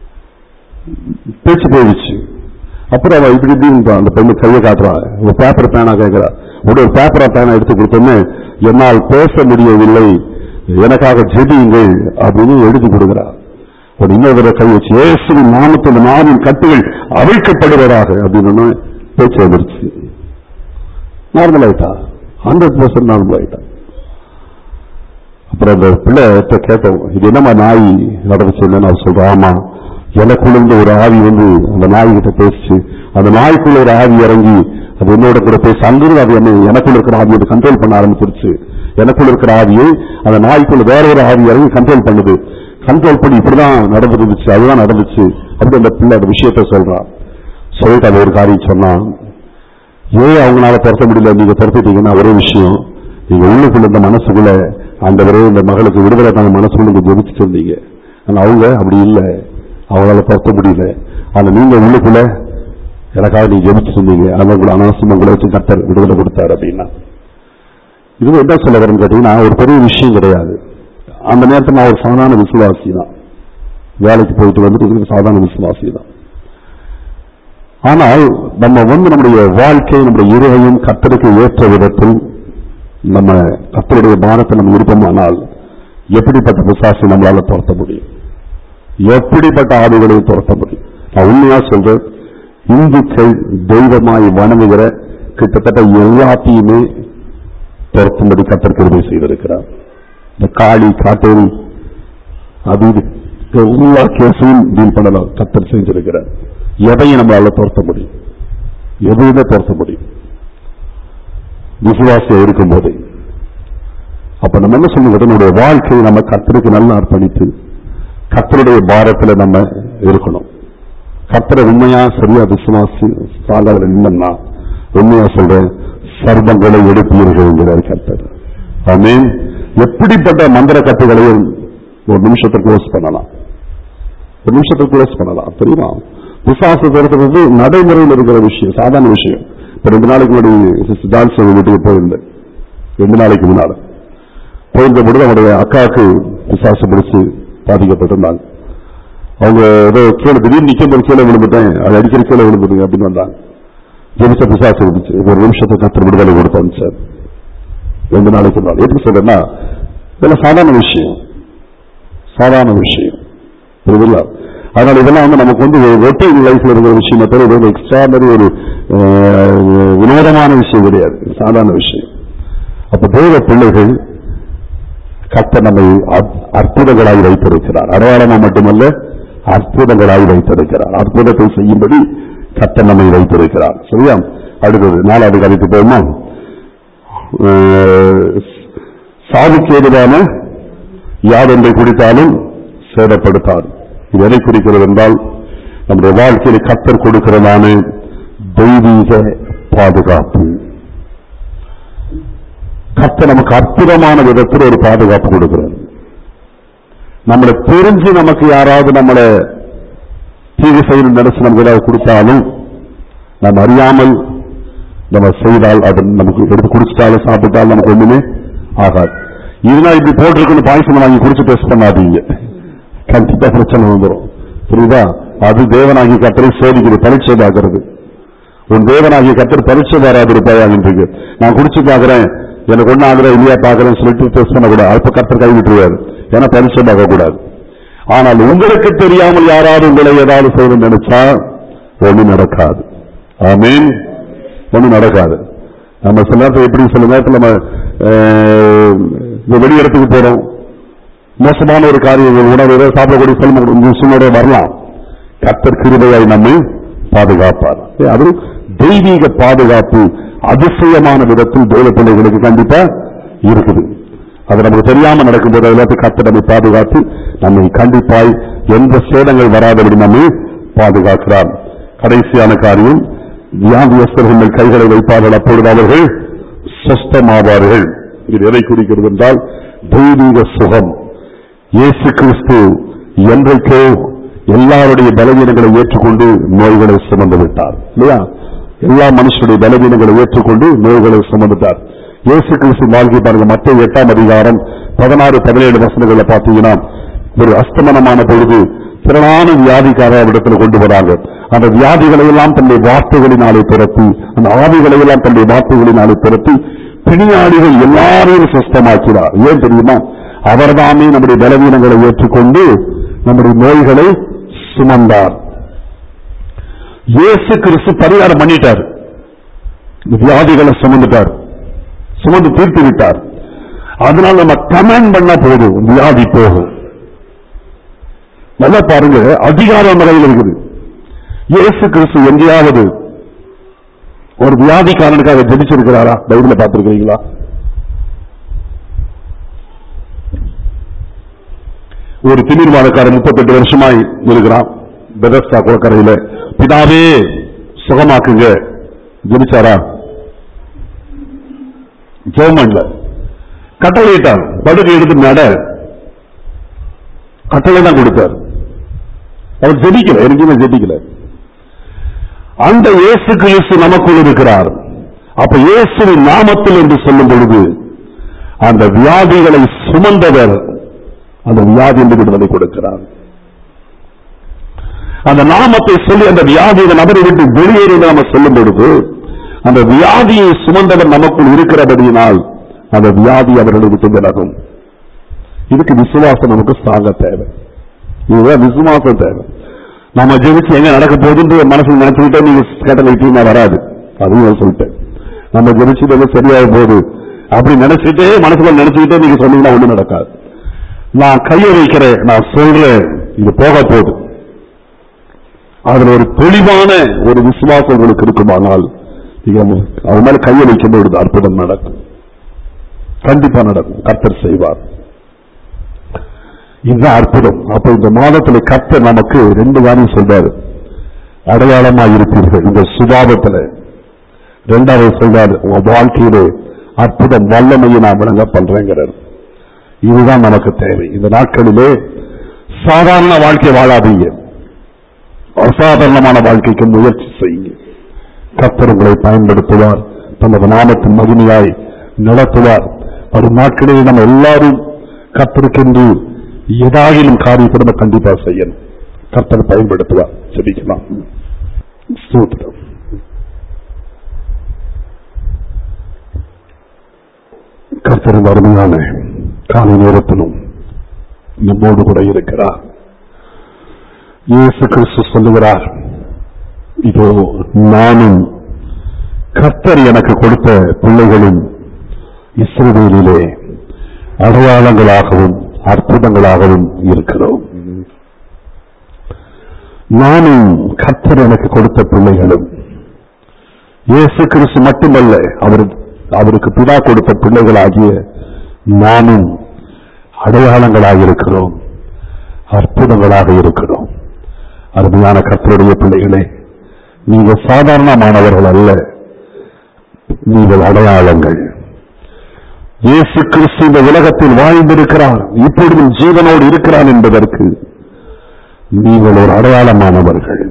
பேச்சு போயிடுச்சு அப்புறம் அவ இப்படி இப்படின்னு அந்த பெண்ணு கையை காட்டுறா ஒரு பேப்பர் பேனா கேட்கிறா ஒரு பேப்பரா பேனா எடுத்து கொடுத்தோன்னு என்னால் பேச முடியவில்லை எனக்காக ஜெபியுங்கள் அப்படின்னு எழுதி கொடுக்கிறா ஒரு இன்னொரு கை வச்சு இயேசுவின் நாமத்தில் நாவின் கட்டுகள் அவிழ்க்கப்படுவதாக அப்படின்னு பேச்சு வந்துருச்சு நார்மல் ஆயிட்டா ஹண்ட்ரட் பர்சன்ட் நார்மல் ஆயிட்டா அப்புறம் அந்த பிள்ளை கேட்டோம் இது என்னம்மா நாய் நடந்துச்சு இல்லைன்னு அவர் சொல்றோம் ஆமா எனக்குள்ள ஒரு ஆவி வந்து அந்த நாய் கிட்ட பேசிச்சு அந்த நாய்க்குள்ள ஒரு ஆவி இறங்கி அது என்னோட கூட பேசி அங்கிருந்து அது என்ன எனக்குள்ள இருக்கிற ஆவியை கண்ட்ரோல் பண்ண ஆரம்பிச்சிருச்சு எனக்குள்ள இருக்கிற ஆவியை அந்த நாய்க்குள்ள வேற ஒரு ஆவி இறங்கி கண்ட்ரோல் பண்ணுது கண்ட்ரோல் பண்ணி இப்படிதான் நடந்துருந்துச்சு அதுதான் நடந்துச்சு அப்படி அந்த பிள்ளை அந்த விஷயத்த சொல்றான் சொல்லிட்டு அது ஒரு காரியம் சொன்னான் ஏன் அவங்களால துரத்த முடியல நீங்க துரத்திட்டீங்கன்னா ஒரே விஷயம் நீங்க உள்ளுக்குள்ள இந்த மனசுக்குள்ள அந்த ஒரே இந்த மகளுக்கு விடுதலை தாங்க மனசுக்குள்ள நீங்க ஜெபிச்சுட்டு இருந்தீங்க ஆனா அவங்க அப்படி இல்லை அவங்களால துரத்த முடியல ஆனா நீங்க உள்ளுக்குள்ள எனக்காக நீங்க ஜெபிச்சுட்டு இருந்தீங்க அந்த உங்களை அனாவசியம் உங்களை வச்சு கத்தர் விடுதலை கொடுத்தாரு அப்படின்னா இது என்ன சொல்ல வரேன்னு கேட்டீங்கன்னா ஒரு பெரிய விஷயம் கிடையாது அந்த நேரத்தில் நான் ஒரு சாதாரண விசுவாசி தான் வேலைக்கு போயிட்டு வந்துட்டு இருக்கிற சாதாரண விசுவாசி தான் ஆனால் நம்ம வந்து நம்முடைய வாழ்க்கை நம்முடைய இருவையும் கத்தருக்கு ஏற்ற விதத்தில் நம்ம கத்தருடைய பாரத்தை நம்ம இருப்போமானால் எப்படிப்பட்ட விசுவாசி நம்மளால துரத்த முடியும் எப்படிப்பட்ட ஆவிகளையும் துரத்த முடியும் நான் உண்மையா சொல்றேன் இந்துக்கள் தெய்வமாய் வணங்குகிற கிட்டத்தட்ட எல்லாத்தையுமே துரத்தும்படி கத்தர் கிருபை செய்திருக்கிறார் இந்த காளி காட்டேரி அது இது எல்லா கேஸையும் டீல் பண்ணலாம் கத்தர் செஞ்சிருக்கிறார் எதையும் நம்மளால துரத்த முடியும் எதையுமே துரத்த முடியும் விசுவாசியா இருக்கும்போது அப்ப நம்ம என்ன சொல்லுங்க நம்முடைய வாழ்க்கையை நம்ம கர்த்தருக்கு நல்லா அர்ப்பணித்து கர்த்தருடைய பாரத்துல நம்ம இருக்கணும் கர்த்தரை உண்மையா சரியா விசுவாசி சாகாத நின்னம்னா உண்மையா சொல்றேன் சர்வங்களை எடுப்பீர்கள் என்கிறார் கர்த்தர் ஆமீன் எப்படிப்பட்ட மந்திர கட்டுகளையும் ஒரு நிமிஷத்தை க்ளோஸ் பண்ணலாம் ஒரு நிமிஷத்தை க்ளோஸ் பண்ணலாம் தெரியுமா விசுவாச தரத்துக்கு நடைமுறையில் இருக்கிற விஷயம் சாதாரண விஷயம் இப்ப ரெண்டு நாளைக்கு முன்னாடி சிஸ்டர் ஜான்சன் வீட்டுக்கு போயிருந்தேன் ரெண்டு நாளைக்கு முன்னால போயிருந்த பொழுது அவருடைய அக்காவுக்கு விசுவாசம் பிடிச்சு பாதிக்கப்பட்டிருந்தாங்க அவங்க ஏதோ கீழே திடீர்னு நிக்கும் போது கீழே விழுந்துட்டேன் அது அடிக்கடி கீழே விழுந்துருங்க அப்படின்னு வந்தாங்க ஜெபிச்ச பிசாசு இருந்துச்சு ஒரு நிமிஷத்தை கத்திர விடுதலை கொடுத்தாங்க சார் ரெண்டு நாளைக்கு முன்னாடி எப்படி சொல்றேன்னா இதெல்லாம் சாதாரண விஷயம் சாதாரண விஷயம் புரியுதுங்களா அதனால இதெல்லாம் வந்து நமக்கு வந்து ரொட்டீன் லைஃப்ல இருக்கிற விஷயம் தவிர இது ஒரு எக்ஸ்ட்ராடனரி ஒரு அஹ், வினோதமான விஷயம் கிடையாது சாதாரண விஷயம் அப்ப தேவ பிள்ளைகள் கர்த்தர் நம்மை அற்- அற்புதங்களாய் வைத்திருக்கிறார் அடையாளமா மட்டுமல்ல அற்புதங்களாய் வைத்திருக்கிறார் அற்புதத்தை செய்யும்படி கர்த்தர் நம்மை வைத்திருக்கிறார் சரியா அடுத்தது நாலாவது கதைக்கு போகுமா அஹ், சாவுக்கு ஏதுவான யாதொன்றை குடித்தாலும் சேதப்படுத்தார் இது எதை குறிக்கிறது என்றால் நம்முடைய வாழ்க்கையில் கத்தர் கொடுக்கிறதான தெய்வீக பாதுகாப்பு கர்த்தர் நமக்கு அற்புதமான விதத்தில் ஒரு பாதுகாப்பு கொடுக்கிறார் நம்மளை தெரிஞ்சு நமக்கு யாராவது நம்மளை தீங்கு செய்யணும் நினைச்சு நமக்கு ஏதாவது கொடுத்தாலும் நம்ம அறியாமல் நம்ம செய்தால் அது நமக்கு எடுத்து குடிச்சிட்டாலும் சாப்பிட்டாலும் நமக்கு ஒண்ணுமே ஆகாது இதனால் இப்படி போட்டிருக்குன்னு பாயசம் வாங்கி குடிச்சு டெஸ்ட் பண்ணாதீங்க கண்டிப்பா பிரச்சனை வந்துடும் புரியுதா அது தேவனாகி கத்தரை சோதிக்கிறது பரீட்சை பார்க்கறது உன் தேவனாகிய கத்தர் பரீட்சை பாராது இருப்பாயாகின்றது நான் குடிச்சு பார்க்கறேன் எனக்கு ஒண்ணு ஆகுற இல்லையா பார்க்கறேன்னு சொல்லிட்டு டெஸ்ட் பண்ணக்கூடாது அப்ப கத்தர் கை விட்டுருவாரு ஏன்னா பரீட்சை பார்க்க கூடாது ஆனால் உங்களுக்கு தெரியாமல் யாராவது உங்களை ஏதாவது செய்யணும்னு நினைச்சா ஒண்ணு நடக்காது ஆமீன் ஒண்ணு நடக்காது நம்ம சில நேரத்தில் எப்படி சில நேரத்தில் நம்ம அஹ், இந்த வெளியிடத்துக்கு போறோம் மோசமான ஒரு காரியம் ஒரு உணவு ஏதோ சாப்பிடக்கூடிய செல்வம் சூழ்நிலை வரலாம் கர்த்தர் கிருபையாய் நம்மை பாதுகாப்பார் ஏ, அது தெய்வீக பாதுகாப்பு அதிசயமான விதத்தில் தேவ பிள்ளைகளுக்கு கண்டிப்பா இருக்குது அது நமக்கு தெரியாம நடக்கும்போது எல்லாத்தையும் கர்த்தர் நம்மை பாதுகாத்து நம்மை கண்டிப்பாய் எந்த சேதங்கள் வராதபடி நம்மை பாதுகாக்கிறார் கடைசியான காரியம் வியாதியஸ்தர்கள் மேல் கைகளை வைப்பார்கள் அப்பொழுது அவர்கள் சொஸ்தமாவார்கள் இது எதை குறிக்கிறது என்றால் தெய்வீக சுகம் இயேசு கிறிஸ்து என்றைக்கோ எல்லாருடைய பலவீனங்களை ஏற்றுக்கொண்டு நோய்களை சுமந்து விட்டார் இல்லையா எல்லா மனுஷனுடைய பலவீனங்களை ஏற்றுக்கொண்டு நோய்களை சுமந்துட்டார் இயேசு கிறிஸ்து வாழ்க்கை பாருங்க மற்ற எட்டாம் அதிகாரம் பதினாறு பதினேழு வசனங்களை பார்த்தீங்கன்னா ஒரு அஸ்தமனமான பொழுது திரளான வியாதிக்கார இடத்துல கொண்டு வராங்க அந்த வியாதிகளை எல்லாம் தன்னுடைய வார்த்தைகளினாலே துரத்தி அந்த ஆவிகளை எல்லாம் தன்னுடைய வார்த்தைகளினாலே துரத்தி பிணியாளிகள் எல்லாரையும் சுஸ்தமாக்கிறார் ஏன் தெரியுமா அவர்தாமே நம்முடைய பலவீனங்களை ஏற்றுக்கொண்டு நம்முடைய நோய்களை சுமந்தார் இயேசு கிறிஸ்து பரிகாரம் பண்ணிட்டார் இந்த வியாதிகளை சுமந்துட்டார் சுமந்து தீர்த்து விட்டார் அதனால நம்ம கமெண்ட் பண்ணா போதும் வியாதி போகும் நல்லா பாருங்க அதிகாரம் நம்ம கையில் இருக்குது இயேசு கிறிஸ்து எங்கேயாவது ஒரு வியாதிக்காரனுக்காக ஜெபிச்சிருக்கிறாரா பைபிள பார்த்திருக்கிறீங்களா ஒரு திமிர்வாதக்காரன் முப்பத்தெட்டு வருஷமாய் இருக்கிறான் பெதஸ்தா குளக்கரையில பிதாவே சுகமாக்குங்க ஜெபிச்சாரா ஜெர்மன்ல கட்டளையிட்டார் படுகை எடுத்து நட கட்டளை தான் கொடுத்தார் அவர் ஜெபிக்கல எனக்குமே ஜெபிக்கல அந்த இயேசு கிறிஸ்து நமக்குள் இருக்கிறார் அப்ப இயேசுவின் நாமத்தில் என்று சொல்லும் பொழுது அந்த வியாதிகளை சுமந்தவர் அந்த வியாதி என்று விடுதலை கொடுக்கிறார் அந்த நாமத்தை சொல்லி அந்த வியாதி அந்த நபரை விட்டு வெளியேறி நாம சொல்லும் பொழுது அந்த வியாதியை சுமந்தவர் நமக்குள் இருக்கிறபடியினால் அந்த வியாதி அவர்களை விட்டு விலகும் இதுக்கு விசுவாசம் நமக்கு ஸ்ட்ராங்க தேவை இதுதான் விசுவாசம் தேவை நம்ம ஜெயிச்சு எங்க நடக்க போகுதுன்னு மனசுல நினைச்சுக்கிட்டே நீங்க கட்டளை வராது அதையும் நான் சொல்லிட்டேன் நம்ம ஜெயிச்சுட்டு எல்லாம் சரியாக போகுது அப்படி நினைச்சிட்டே மனசுல நினைச்சுக்கிட்டே நீங்க சொன்னீங்கன்னா ஒண்ணும் நடக்காது நான் கையை வைக்கிறேன் நான் சொல்றேன் இது போக போகுது அதுல ஒரு தெளிவான ஒரு விசுவாசம் உங்களுக்கு இருக்குமானால் நீங்க அது மேல கையை வைக்கும் பொழுது அற்புதம் நடக்கும் கண்டிப்பா நடக்கும் கர்த்தர் செய்வார் இதுதான் அற்புதம் அப்ப இந்த மாதத்துல கர்த்தர் நமக்கு ரெண்டு காரியம் சொல்றாரு அடையாளமா இருப்பீர்கள் இந்த சுபாவத்துல ரெண்டாவது சொல்றாரு உங்க வாழ்க்கையிலே அற்புதம் வல்லமையை நான் விளங்க பண்றேங்கிறார் இதுதான் நமக்கு தேவை இந்த நாட்களிலே சாதாரண வாழ்க்கை வாழாதீங்க அசாதாரணமான வாழ்க்கைக்கு முயற்சி செய்யுங்க கர்த்தர் உங்களை பயன்படுத்துவார் தமது நாமத்தின் மகிமையாய் நடத்துவார் வரும் நாட்களில் நம்ம எல்லாரும் கர்த்தருக்கென்று ஏதாயிலும் காரியத்தை நம்ம கண்டிப்பா செய்யணும் கர்த்தர் பயன்படுத்துவார் செபிக்கலாம் ஸ்தோத்திரம் கர்த்தரின் அருமையான காலை நேரத்திலும் நம்மோடு கூட இருக்கிறார் இயேசு கிறிஸ்து சொல்லுகிறார் இதோ நானும் கர்த்தர் எனக்கு கொடுத்த பிள்ளைகளும் இஸ்ரவேலிலே அடையாளங்களாகவும் அற்புதங்களாகவும் இருக்கிறோம் நானும் கர்த்தர் எனக்கு கொடுத்த பிள்ளைகளும் இயேசு கிறிஸ்து மட்டுமல்ல அவர் அவருக்கு பிதா கொடுத்த பிள்ளைகளாகிய நானும் அடையாளங்களாக இருக்கிறோம் அற்புதங்களாக இருக்கிறோம் அருமையான கர்த்தருடைய பிள்ளைகளே நீங்க சாதாரணமானவர்கள் அல்ல நீங்கள் அடையாளங்கள் இயேசு கிறிஸ்து இந்த உலகத்தில் வாழ்ந்திருக்கிறார் இப்பொழுதும் ஜீவனோடு இருக்கிறார் என்பதற்கு நீங்கள் ஒரு அடையாளமானவர்கள்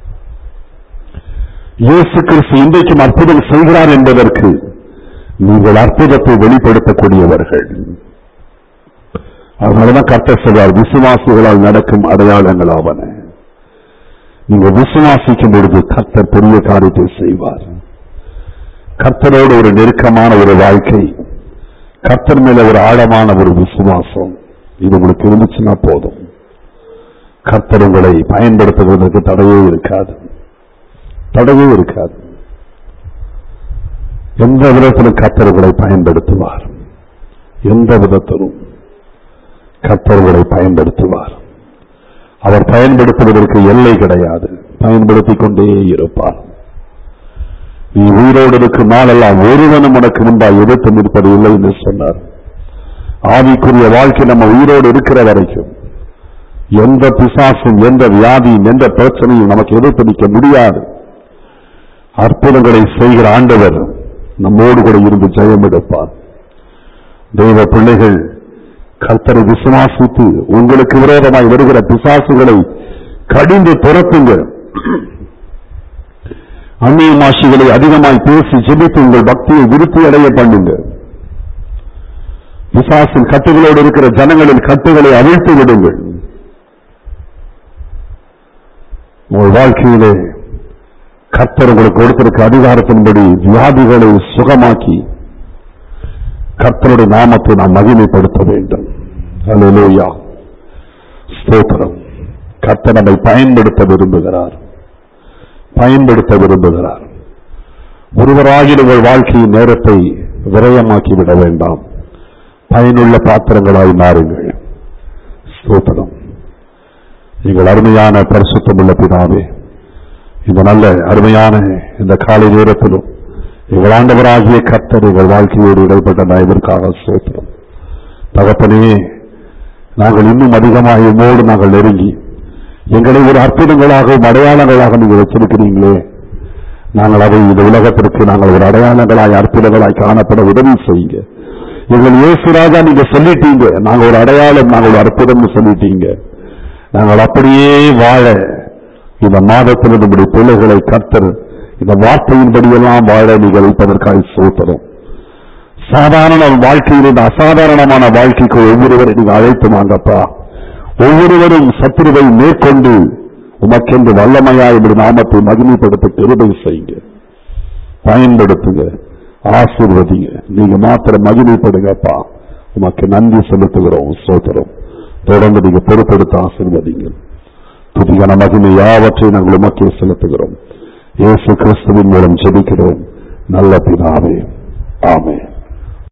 இயேசு கிறிஸ்து இன்றைக்கும் அற்புதம் செய்கிறார் என்பதற்கு நீங்கள் அற்புதத்தை வெளிப்படுத்தக்கூடியவர்கள் அதனாலதான் கர்த்தர் சொல்றார் விசுவாசிகளால் நடக்கும் அடையாளங்கள் ஆவன நீங்க விசுவாசிக்கும் பொழுது கர்த்தர் பெரிய காரியத்தை செய்வார் கர்த்தரோடு ஒரு நெருக்கமான ஒரு வாழ்க்கை கர்த்தர் மேல ஒரு ஆழமான ஒரு விசுவாசம் இது உங்களுக்கு இருந்துச்சுன்னா போதும் கர்த்தர் உங்களை பயன்படுத்துவதற்கு தடையே இருக்காது தடையே இருக்காது எந்த விதத்திலும் கர்த்தர் உங்களை பயன்படுத்துவார் எந்த விதத்திலும் கர்த்தர் உங்களை பயன்படுத்துவார் அவர் பயன்படுத்துவதற்கு எல்லை கிடையாது பயன்படுத்திக் கொண்டே இருப்பார் நீ உயிரோடு இருக்கும் நாளெல்லாம் ஒருவனும் உனக்கு முன்பாக எதிர்த்து நிற்பது இல்லை என்று சொன்னார் ஆவிக்குரிய வாழ்க்கை நம்ம உயிரோடு இருக்கிற வரைக்கும் எந்த பிசாசும் எந்த வியாதியும் எந்த பிரச்சனையும் நமக்கு எதிர்த்து நிற்க முடியாது அற்புதங்களை செய்கிற ஆண்டவர் நம்மோடு கூட இருந்து ஜெயம் எடுப்பார் தெய்வ பிள்ளைகள் கர்த்தரை விசுவாசித்து உங்களுக்கு விரோதமாய் வருகிற பிசாசுகளை கடிந்து துரத்துங்கள் அந்நிய மாசிகளை அதிகமாய் பேசி ஜெபித்து உங்கள் பக்தியை விருத்தி அடைய பண்ணுங்க பிசாசின் கட்டுகளோடு இருக்கிற ஜனங்களின் கட்டுகளை அவிழ்த்து விடுங்கள் உங்கள் வாழ்க்கையிலே கர்த்தர் உங்களுக்கு கொடுத்திருக்க அதிகாரத்தின்படி வியாதிகளை சுகமாக்கி கர்த்தருடைய நாமத்தை நாம் மகிமைப்படுத்த வேண்டும் அல்லேலூயா ஸ்தோத்திரம் கர்த்தர் நம்மை பயன்படுத்த விரும்புகிறார் பயன்படுத்த விரும்புகிறார் ஒருவராகிய உங்கள் வாழ்க்கையின் நேரத்தை விரயமாக்கி விட வேண்டாம் பயனுள்ள பாத்திரங்களாய் மாறுங்கள் ஸ்தோத்திரம் எங்கள் அருமையான பரிசுத்தமுள்ள பிதாவே இந்த நல்ல அருமையான இந்த காலை நேரத்திலும் எங்கள் ஆண்டவராகிய கர்த்தர் எங்கள் வாழ்க்கையோடு இடைப்பட்ட நயவிற்காக சோத்திரம் தகப்பனே நாங்கள் இன்னும் அதிகமாக உம்மோடு நாங்கள் நெருங்கி எங்களை ஒரு அற்புதங்களாகவும் அடையாளங்களாக நீங்கள் வச்சிருக்கிறீங்களே நாங்கள் அதை இந்த உலகத்திற்கு நாங்கள் ஒரு அடையாளங்களாய் அற்புதங்களாய் காணப்பட உதவி செய்யுங்க எங்கள் இயேசுராஜா நீங்க சொல்லிட்டீங்க நாங்க ஒரு அடையாளம் நாங்கள் ஒரு அற்புதம்னு சொல்லிட்டீங்க நாங்கள் அப்படியே வாழ இந்த மாதத்தில் நம்முடைய பிள்ளைகளை கர்த்தர் இந்த வார்த்தையின்படியெல்லாம் வாழ நீங்கள் வைப்பதற்காக சோத்தரும் சாதாரண வாழ்க்கையில் இந்த அசாதாரணமான வாழ்க்கைக்கு ஒவ்வொருவரை நீங்க அழைத்து வாங்கப்பா ஒவ்வொருவரும் சத்துருவை மேற்கொண்டு உமக்கென்று வல்லமையாய் இப்படி நாமத்தை மகிமைப்படுத்த பெருமை செய்யுங்க பயன்படுத்துங்க ஆசீர்வதிங்க நீங்க மாத்திரம் மகிமைப்படுங்கப்பா உமக்கு நன்றி செலுத்துகிறோம் சோதரம் தொடர்ந்து நீங்க பொறுப்பெடுத்து ஆசீர்வதிங்க துதியான மகிமை யாவற்றை நாங்கள் உமக்கே செலுத்துகிறோம் இயேசு கிறிஸ்துவின் மூலம் ஜெபிக்கிறோம் நல்ல பிதாவே ஆமென்